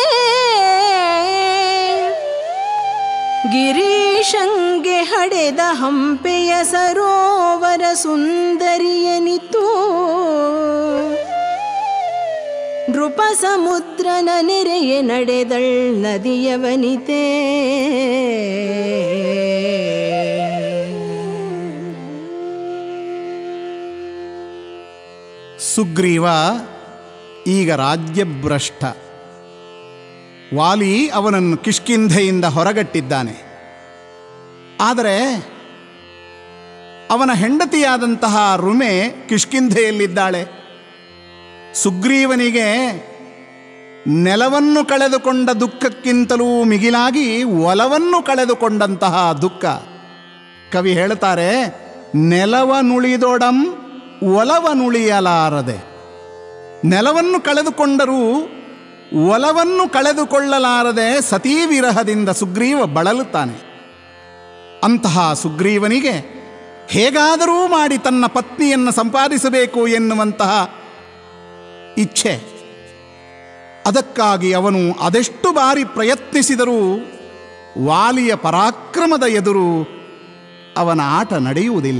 B: ಗಿರೀಶಂಗೆ ಹಡೆದ ಹಂಪೆಯ ಸರೋವರ ಸುಂದರಿಯನಿತು ನೃಪ ಸಮುದ್ರನ ನೆರೆಯ ನಡೆದಳ್ ನದಿಯವನಿತೆ
A: ಸುಗ್ರೀವ ಈಗ ರಾಜ್ಯಭ್ರಷ್ಟ ವಾಲಿ ಅವನನ್ನು ಕಿಷ್ಕಿಂಧೆಯಿಂದ ಹೊರಗಟ್ಟಿದ್ದಾನೆ ಆದರೆ ಅವನ ಹೆಂಡತಿಯಾದಂತಹ ರುಮೆ ಕಿಷ್ಕಿಂಧೆಯಲ್ಲಿದ್ದಾಳೆ ಸುಗ್ರೀವನಿಗೆ ನೆಲವನ್ನು ಕಳೆದುಕೊಂಡ ದುಃಖಕ್ಕಿಂತಲೂ ಮಿಗಿಲಾಗಿ ಒಲವನ್ನು ಕಳೆದುಕೊಂಡಂತಹ ದುಃಖ ಕವಿ ಹೇಳ್ತಾರೆ ನೆಲವನುಳಿದೊಡಂ ಒಲವನುಳಿಯಲಾರದೆ ನೆಲವನ್ನು ಕಳೆದುಕೊಂಡರೂ ಒಲವನ್ನು ಕಳೆದುಕೊಳ್ಳಲಾರದೆ ಸತೀ ವಿರಹದಿಂದ ಸುಗ್ರೀವ ಬಳಲುತ್ತಾನೆ ಅಂತಹ ಸುಗ್ರೀವನಿಗೆ ಹೇಗಾದರೂ ಮಾಡಿ ತನ್ನ ಪತ್ನಿಯನ್ನು ಸಂಪಾದಿಸಬೇಕು ಎನ್ನುವಂತಹ ಇಚ್ಛೆ ಅದಕ್ಕಾಗಿ ಅವನು ಅದೆಷ್ಟು ಬಾರಿ ಪ್ರಯತ್ನಿಸಿದರೂ ವಾಲಿಯ ಪರಾಕ್ರಮದ ಎದುರು ಅವನ ಆಟ ನಡೆಯುವುದಿಲ್ಲ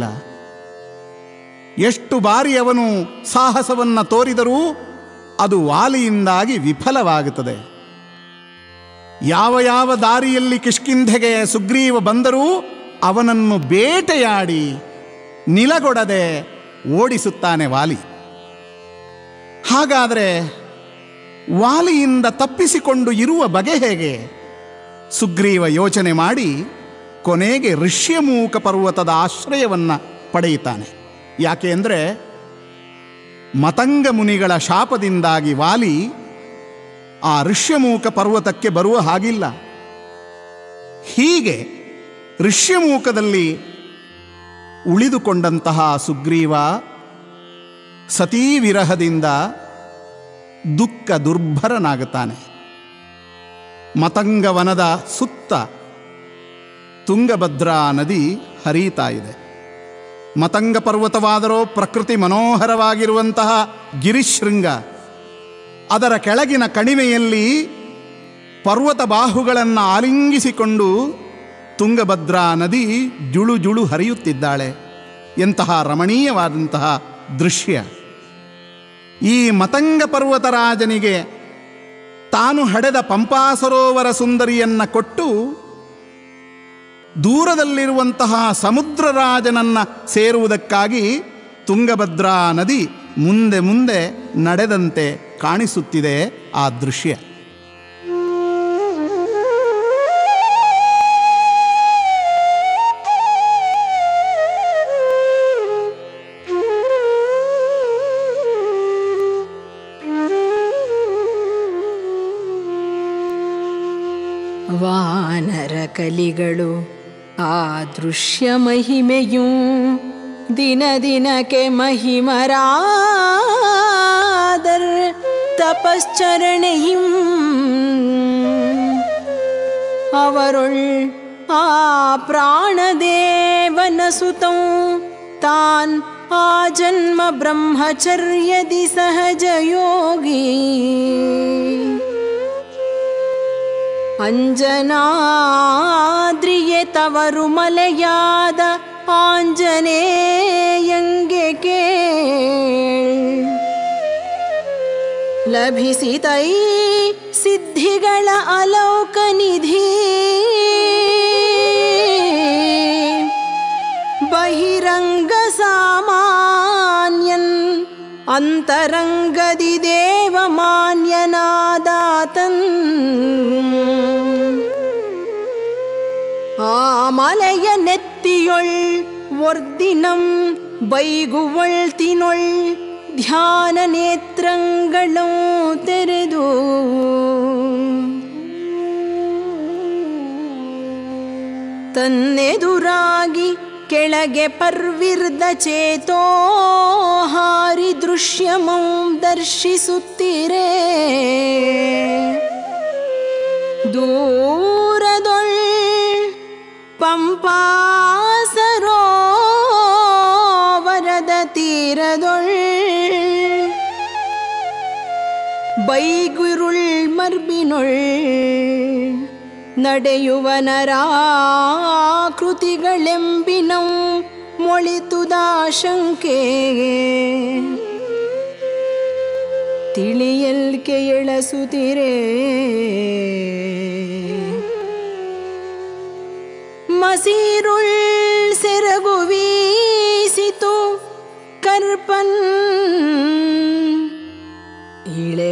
A: ಎಷ್ಟು ಬಾರಿ ಅವನು ಸಾಹಸವನ್ನು ತೋರಿದರೂ ಅದು ವಾಲಿಯಿಂದಾಗಿ ವಿಫಲವಾಗುತ್ತದೆ ಯಾವ ಯಾವ ದಾರಿಯಲ್ಲಿ ಕಿಷ್ಕಿಂಧೆಗೆ ಸುಗ್ರೀವ ಬಂದರೂ ಅವನನ್ನು ಬೇಟೆಯಾಡಿ ನಿಲಗೊಡದೆ ಓಡಿಸುತ್ತಾನೆ ವಾಲಿ ಹಾಗಾದರೆ ವಾಲಿಯಿಂದ ತಪ್ಪಿಸಿಕೊಂಡು ಇರುವ ಬಗೆ ಹೇಗೆ ಸುಗ್ರೀವ ಯೋಚನೆ ಮಾಡಿ ಕೊನೆಗೆ ಋಷ್ಯಮೂಕ ಪರ್ವತದ ಆಶ್ರಯವನ್ನು ಪಡೆಯುತ್ತಾನೆ ಯಾಕೆ ಅಂದರೆ ಮತಂಗ ಮುನಿಗಳ ಶಾಪದಿಂದಾಗಿ ವಾಲಿ ಆ ಋಷ್ಯಮೂಕ ಪರ್ವತಕ್ಕೆ ಬರುವ ಹಾಗಿಲ್ಲ ಹೀಗೆ ಋಷ್ಯಮೂಕದಲ್ಲಿ ಉಳಿದುಕೊಂಡಂತಹ ಸುಗ್ರೀವ ಸತೀ ವಿರಹದಿಂದ ದುಃಖ ದುರ್ಭರನಾಗುತ್ತಾನೆ ಮತಂಗವನದ ಸುತ್ತ ತುಂಗಭದ್ರಾ ನದಿ ಹರಿಯುತ್ತಾ ಇದೆ ಮತಂಗ ಪರ್ವತವಾದರೂ ಪ್ರಕೃತಿ ಮನೋಹರವಾಗಿರುವಂತಹ ಗಿರಿಶೃಂಗ ಅದರ ಕೆಳಗಿನ ಕಣಿವೆಯಲ್ಲಿ ಪರ್ವತ ಬಾಹುಗಳನ್ನು ಆಲಿಂಗಿಸಿಕೊಂಡು ತುಂಗಭದ್ರಾ ನದಿ ಜುಳು ಜುಳು ಹರಿಯುತ್ತಿದ್ದಾಳೆ ಎಂತಹ ರಮಣೀಯವಾದಂತಹ ದೃಶ್ಯ ಈ ಮತಂಗ ಪರ್ವತರಾಜನಿಗೆ ತಾನು ಹಡೆದ ಪಂಪಾ ಸರೋವರ ಸುಂದರಿಯನ್ನ ಕೊಟ್ಟು ದೂರದಲ್ಲಿರುವಂತಹ ಸಮುದ್ರರಾಜನನ್ನ ಸೇರುವುದಕ್ಕಾಗಿ ತುಂಗಭದ್ರಾ ನದಿ ಮುಂದೆ ಮುಂದೆ ನಡೆದಂತೆ ಕಾಣಿಸುತ್ತಿದೆ ಆ ದೃಶ್ಯ
B: ವಾನರ ಕಲಿಗಳು ಆ ದೃಶ್ಯ ಮಹಿಮೆಯೂ ದಿನ ದಿನಕ್ಕೆ ಮಹಿಮರಾದರ್ ತಪಶ್ಚರಣೆയും ಅವರುள் ಆ ಪ್ರಾಣದೇವನ ಸುತಂ ತಾನ್ ಆ ಜನ್ಮ ಬ್ರಹ್ಮಚರ್ಯದಿ ಸಹಜ ಯೋಗಿ ಅಂಜನಾದ್ರಿಯೆ ತವರು ಮಲೆಯಾದ ಆಂಜನೇಯಂಗೆ ಕೇಳ್ ಲಭಿಸಿತೈ ಸಿದ್ಧಿಗಳ ಅಲೌಕ ನಿಧಿ ಬಹಿರಂಗ ಸಾಮಾನ್ಯನ್ ಅಂತರಂಗದಿ ದೇವಮಾನ್ಯನಾದಾತನ್ ಆ ಮಲೆಯ ನೆತ್ತಿಯೊಳ್ ಒರ್ದಿನಂ ಬೈಗುವಳ್ತಿನೊಳ್ ಧ್ಯಾನ ನೇತ್ರಗಳೂ ತೆರೆದು ತನ್ನೆದುರಾಗಿ ಕೆಳಗೆ ಪರ್ವಿರ್ದ ಚೇತೋ ಹಾರಿ ದೃಶ್ಯಮಂ ದರ್ಶಿಸುತ್ತೀರೇ ದೂರದೊಳ್ ಪಂಪಾ ಸರೋವರದ ತೀರದೊಳ್ ಬೈಗುರುಳ್ ಮರ್ಬಿನೊಳ್ ನಡೆಯುವ ನರಾಕೃತಿಗಳೆಂಬಿನಂ ಮೊಳಿತುದಾಶಂಕೆ ತಿಳಿಯಲ್ಕೆ ಎಳಸುತ್ತಿರೇ ಮಸೀರುಳ್ ಸೆರಗು ವೀಸಿತು ಕರ್ಪನ್ ಇಳೆ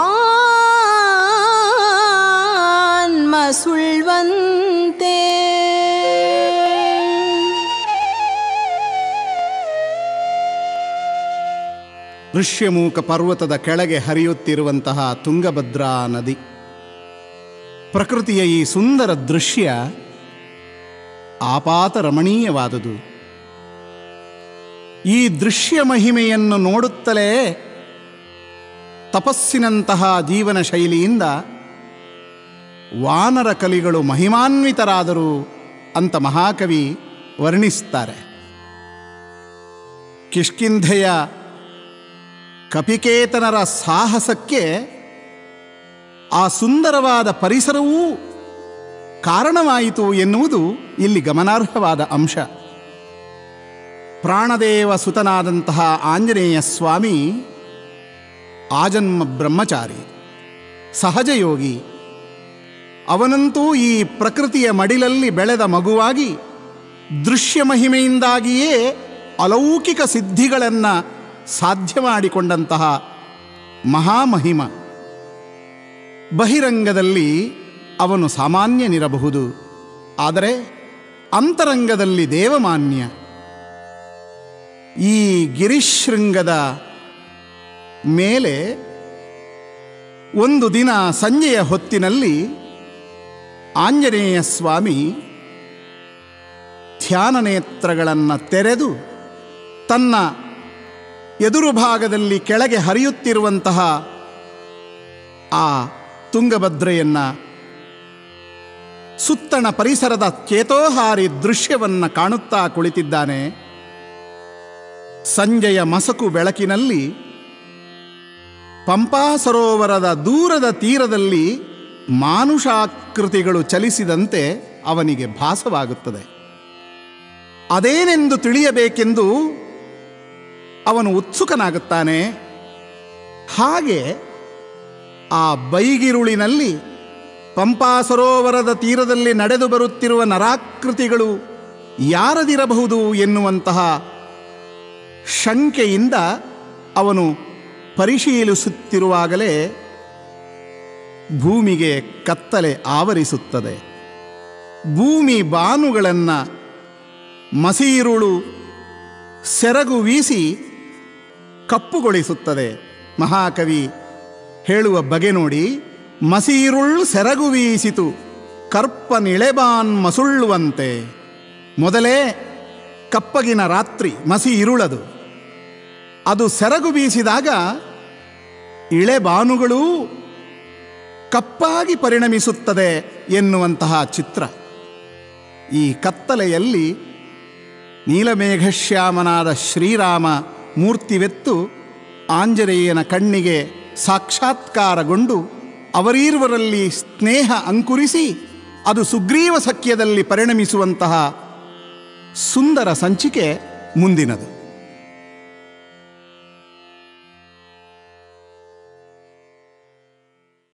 B: ಬಾನ್ಮ ಸುಳ್ವಂತೆ
A: ಋಷ್ಯಮೂಕ ಪರ್ವತದ ಕೆಳಗೆ ಹರಿಯುತ್ತಿರುವಂತಹ ತುಂಗಭದ್ರಾ ನದಿ ಪ್ರಕೃತಿಯ ಈ ಸುಂದರ ದೃಶ್ಯ ಆಪಾತ ರಮಣೀಯವಾದುದು ಈ ದೃಶ್ಯ ಮಹಿಮೆಯನ್ನು ನೋಡುತ್ತಲೇ ತಪಸ್ಸಿನಂತಹ ಜೀವನ ಶೈಲಿಯಿಂದ ವಾನರ ಕಲಿಗಳು ಮಹಿಮಾನ್ವಿತರಾದರು ಅಂತ ಮಹಾಕವಿ ವರ್ಣಿಸ್ತಾರೆ ಕಿಷ್ಕಿಂಧೆಯ ಕಪಿಕೇತನರ ಸಾಹಸಕ್ಕೆ ಆ ಸುಂದರವಾದ ಪರಿಸರವೂ ಕಾರಣವಾಯಿತು ಎನ್ನುವುದು ಇಲ್ಲಿ ಗಮನಾರ್ಹವಾದ ಅಂಶ ಪ್ರಾಣದೇವ ಸುತನಾದಂತಹ ಆಂಜನೇಯ ಸ್ವಾಮಿ ಆಜನ್ಮ ಬ್ರಹ್ಮಚಾರಿ ಸಹಜಯೋಗಿ ಅವನಂತೂ ಈ ಪ್ರಕೃತಿಯ ಮಡಿಲಲ್ಲಿ ಬೆಳೆದ ಮಗುವಾಗಿ ದೃಶ್ಯ ಮಹಿಮೆಯಿಂದಾಗಿಯೇ ಅಲೌಕಿಕ ಸಿದ್ಧಿಗಳನ್ನು ಸಾಧ್ಯ ಮಾಡಿಕೊಂಡಂತಹ ಮಹಾಮಹಿಮ ಬಹಿರಂಗದಲ್ಲಿ ಅವನು ಸಾಮಾನ್ಯನಿರಬಹುದು ಆದರೆ ಅಂತರಂಗದಲ್ಲಿ ದೇವಮಾನ್ಯ ಈ ಗಿರಿಶೃಂಗದ ಮೇಲೆ ಒಂದು ದಿನ ಸಂಜೆಯ ಹೊತ್ತಿನಲ್ಲಿ ಆಂಜನೇಯ ಸ್ವಾಮಿ ಧ್ಯಾನ ನೇತ್ರಗಳನ್ನು ತೆರೆದು ತನ್ನ ಎದುರು ಭಾಗದಲ್ಲಿ ಕೆಳಗೆ ಹರಿಯುತ್ತಿರುವಂತಹ ಆ ತುಂಗಭದ್ರೆಯನ್ನ ಸುತ್ತಣ ಪರಿಸರದ ಚೇತೋಹಾರಿ ದೃಶ್ಯವನ್ನು ಕಾಣುತ್ತಾ ಕುಳಿತಿದ್ದಾನೆ ಸಂಜೆಯ ಮಸಕು ಬೆಳಕಿನಲ್ಲಿ ಪಂಪಾ ಸರೋವರದ ದೂರದ ತೀರದಲ್ಲಿ ಮಾನುಷಾಕೃತಿಗಳು ಚಲಿಸಿದಂತೆ ಅವನಿಗೆ ಭಾಸವಾಗುತ್ತದೆ ಅದೇನೆಂದು ತಿಳಿಯಬೇಕೆಂದು ಅವನು ಉತ್ಸುಕನಾಗುತ್ತಾನೆ ಹಾಗೆ ಆ ಬೈಗಿರುಳಿನಲ್ಲಿ ಪಂಪಾ ಸರೋವರದ ತೀರದಲ್ಲಿ ನಡೆದು ಬರುತ್ತಿರುವ ನರಾಕೃತಿಗಳು ಯಾರದಿರಬಹುದು ಎನ್ನುವಂತಹ ಶಂಕೆಯಿಂದ ಅವನು ಪರಿಶೀಲಿಸುತ್ತಿರುವಾಗಲೇ ಭೂಮಿಗೆ ಕತ್ತಲೆ ಆವರಿಸುತ್ತದೆ ಭೂಮಿ ಬಾನುಗಳನ್ನು ಮಸೀರುಳು ಸೆರಗು ವೀಸಿ ಕಪ್ಪುಗೊಳಿಸುತ್ತದೆ ಮಹಾಕವಿ ಹೇಳುವ ಬಗೆ ನೋಡಿ ಮಸೀರುಳ್ ಸೆರಗು ವೀಸಿತು ಕರ್ಪನಿಳೆಬಾನ್ ಮಸುಳ್ಳುವಂತೆ ಮೊದಲೇ ಕಪ್ಪಗಿನ ರಾತ್ರಿ ಮಸಿ ಇರುಳದು ಅದು ಸೆರಗು ಬೀಸಿದಾಗ ಇಳೆಬಾನುಗಳೂ ಕಪ್ಪಾಗಿ ಪರಿಣಮಿಸುತ್ತದೆ ಎನ್ನುವಂತಹ ಚಿತ್ರ ಈ ಕತ್ತಲೆಯಲ್ಲಿ ನೀಲಮೇಘಶ್ಯಾಮನಾದ ಶ್ರೀರಾಮ ಮೂರ್ತಿವೆತ್ತು ಆಂಜನೇಯನ ಕಣ್ಣಿಗೆ ಸಾಕ್ಷಾತ್ಕಾರಗೊಂಡು ಅವರೀರ್ವರಲ್ಲಿ ಸ್ನೇಹ ಅಂಕುರಿಸಿ ಅದು ಸುಗ್ರೀವ ಸಖ್ಯದಲ್ಲಿ ಪರಿಣಮಿಸುವಂತಹ ಸುಂದರ ಸಂಚಿಕೆ ಮುಂದಿನದು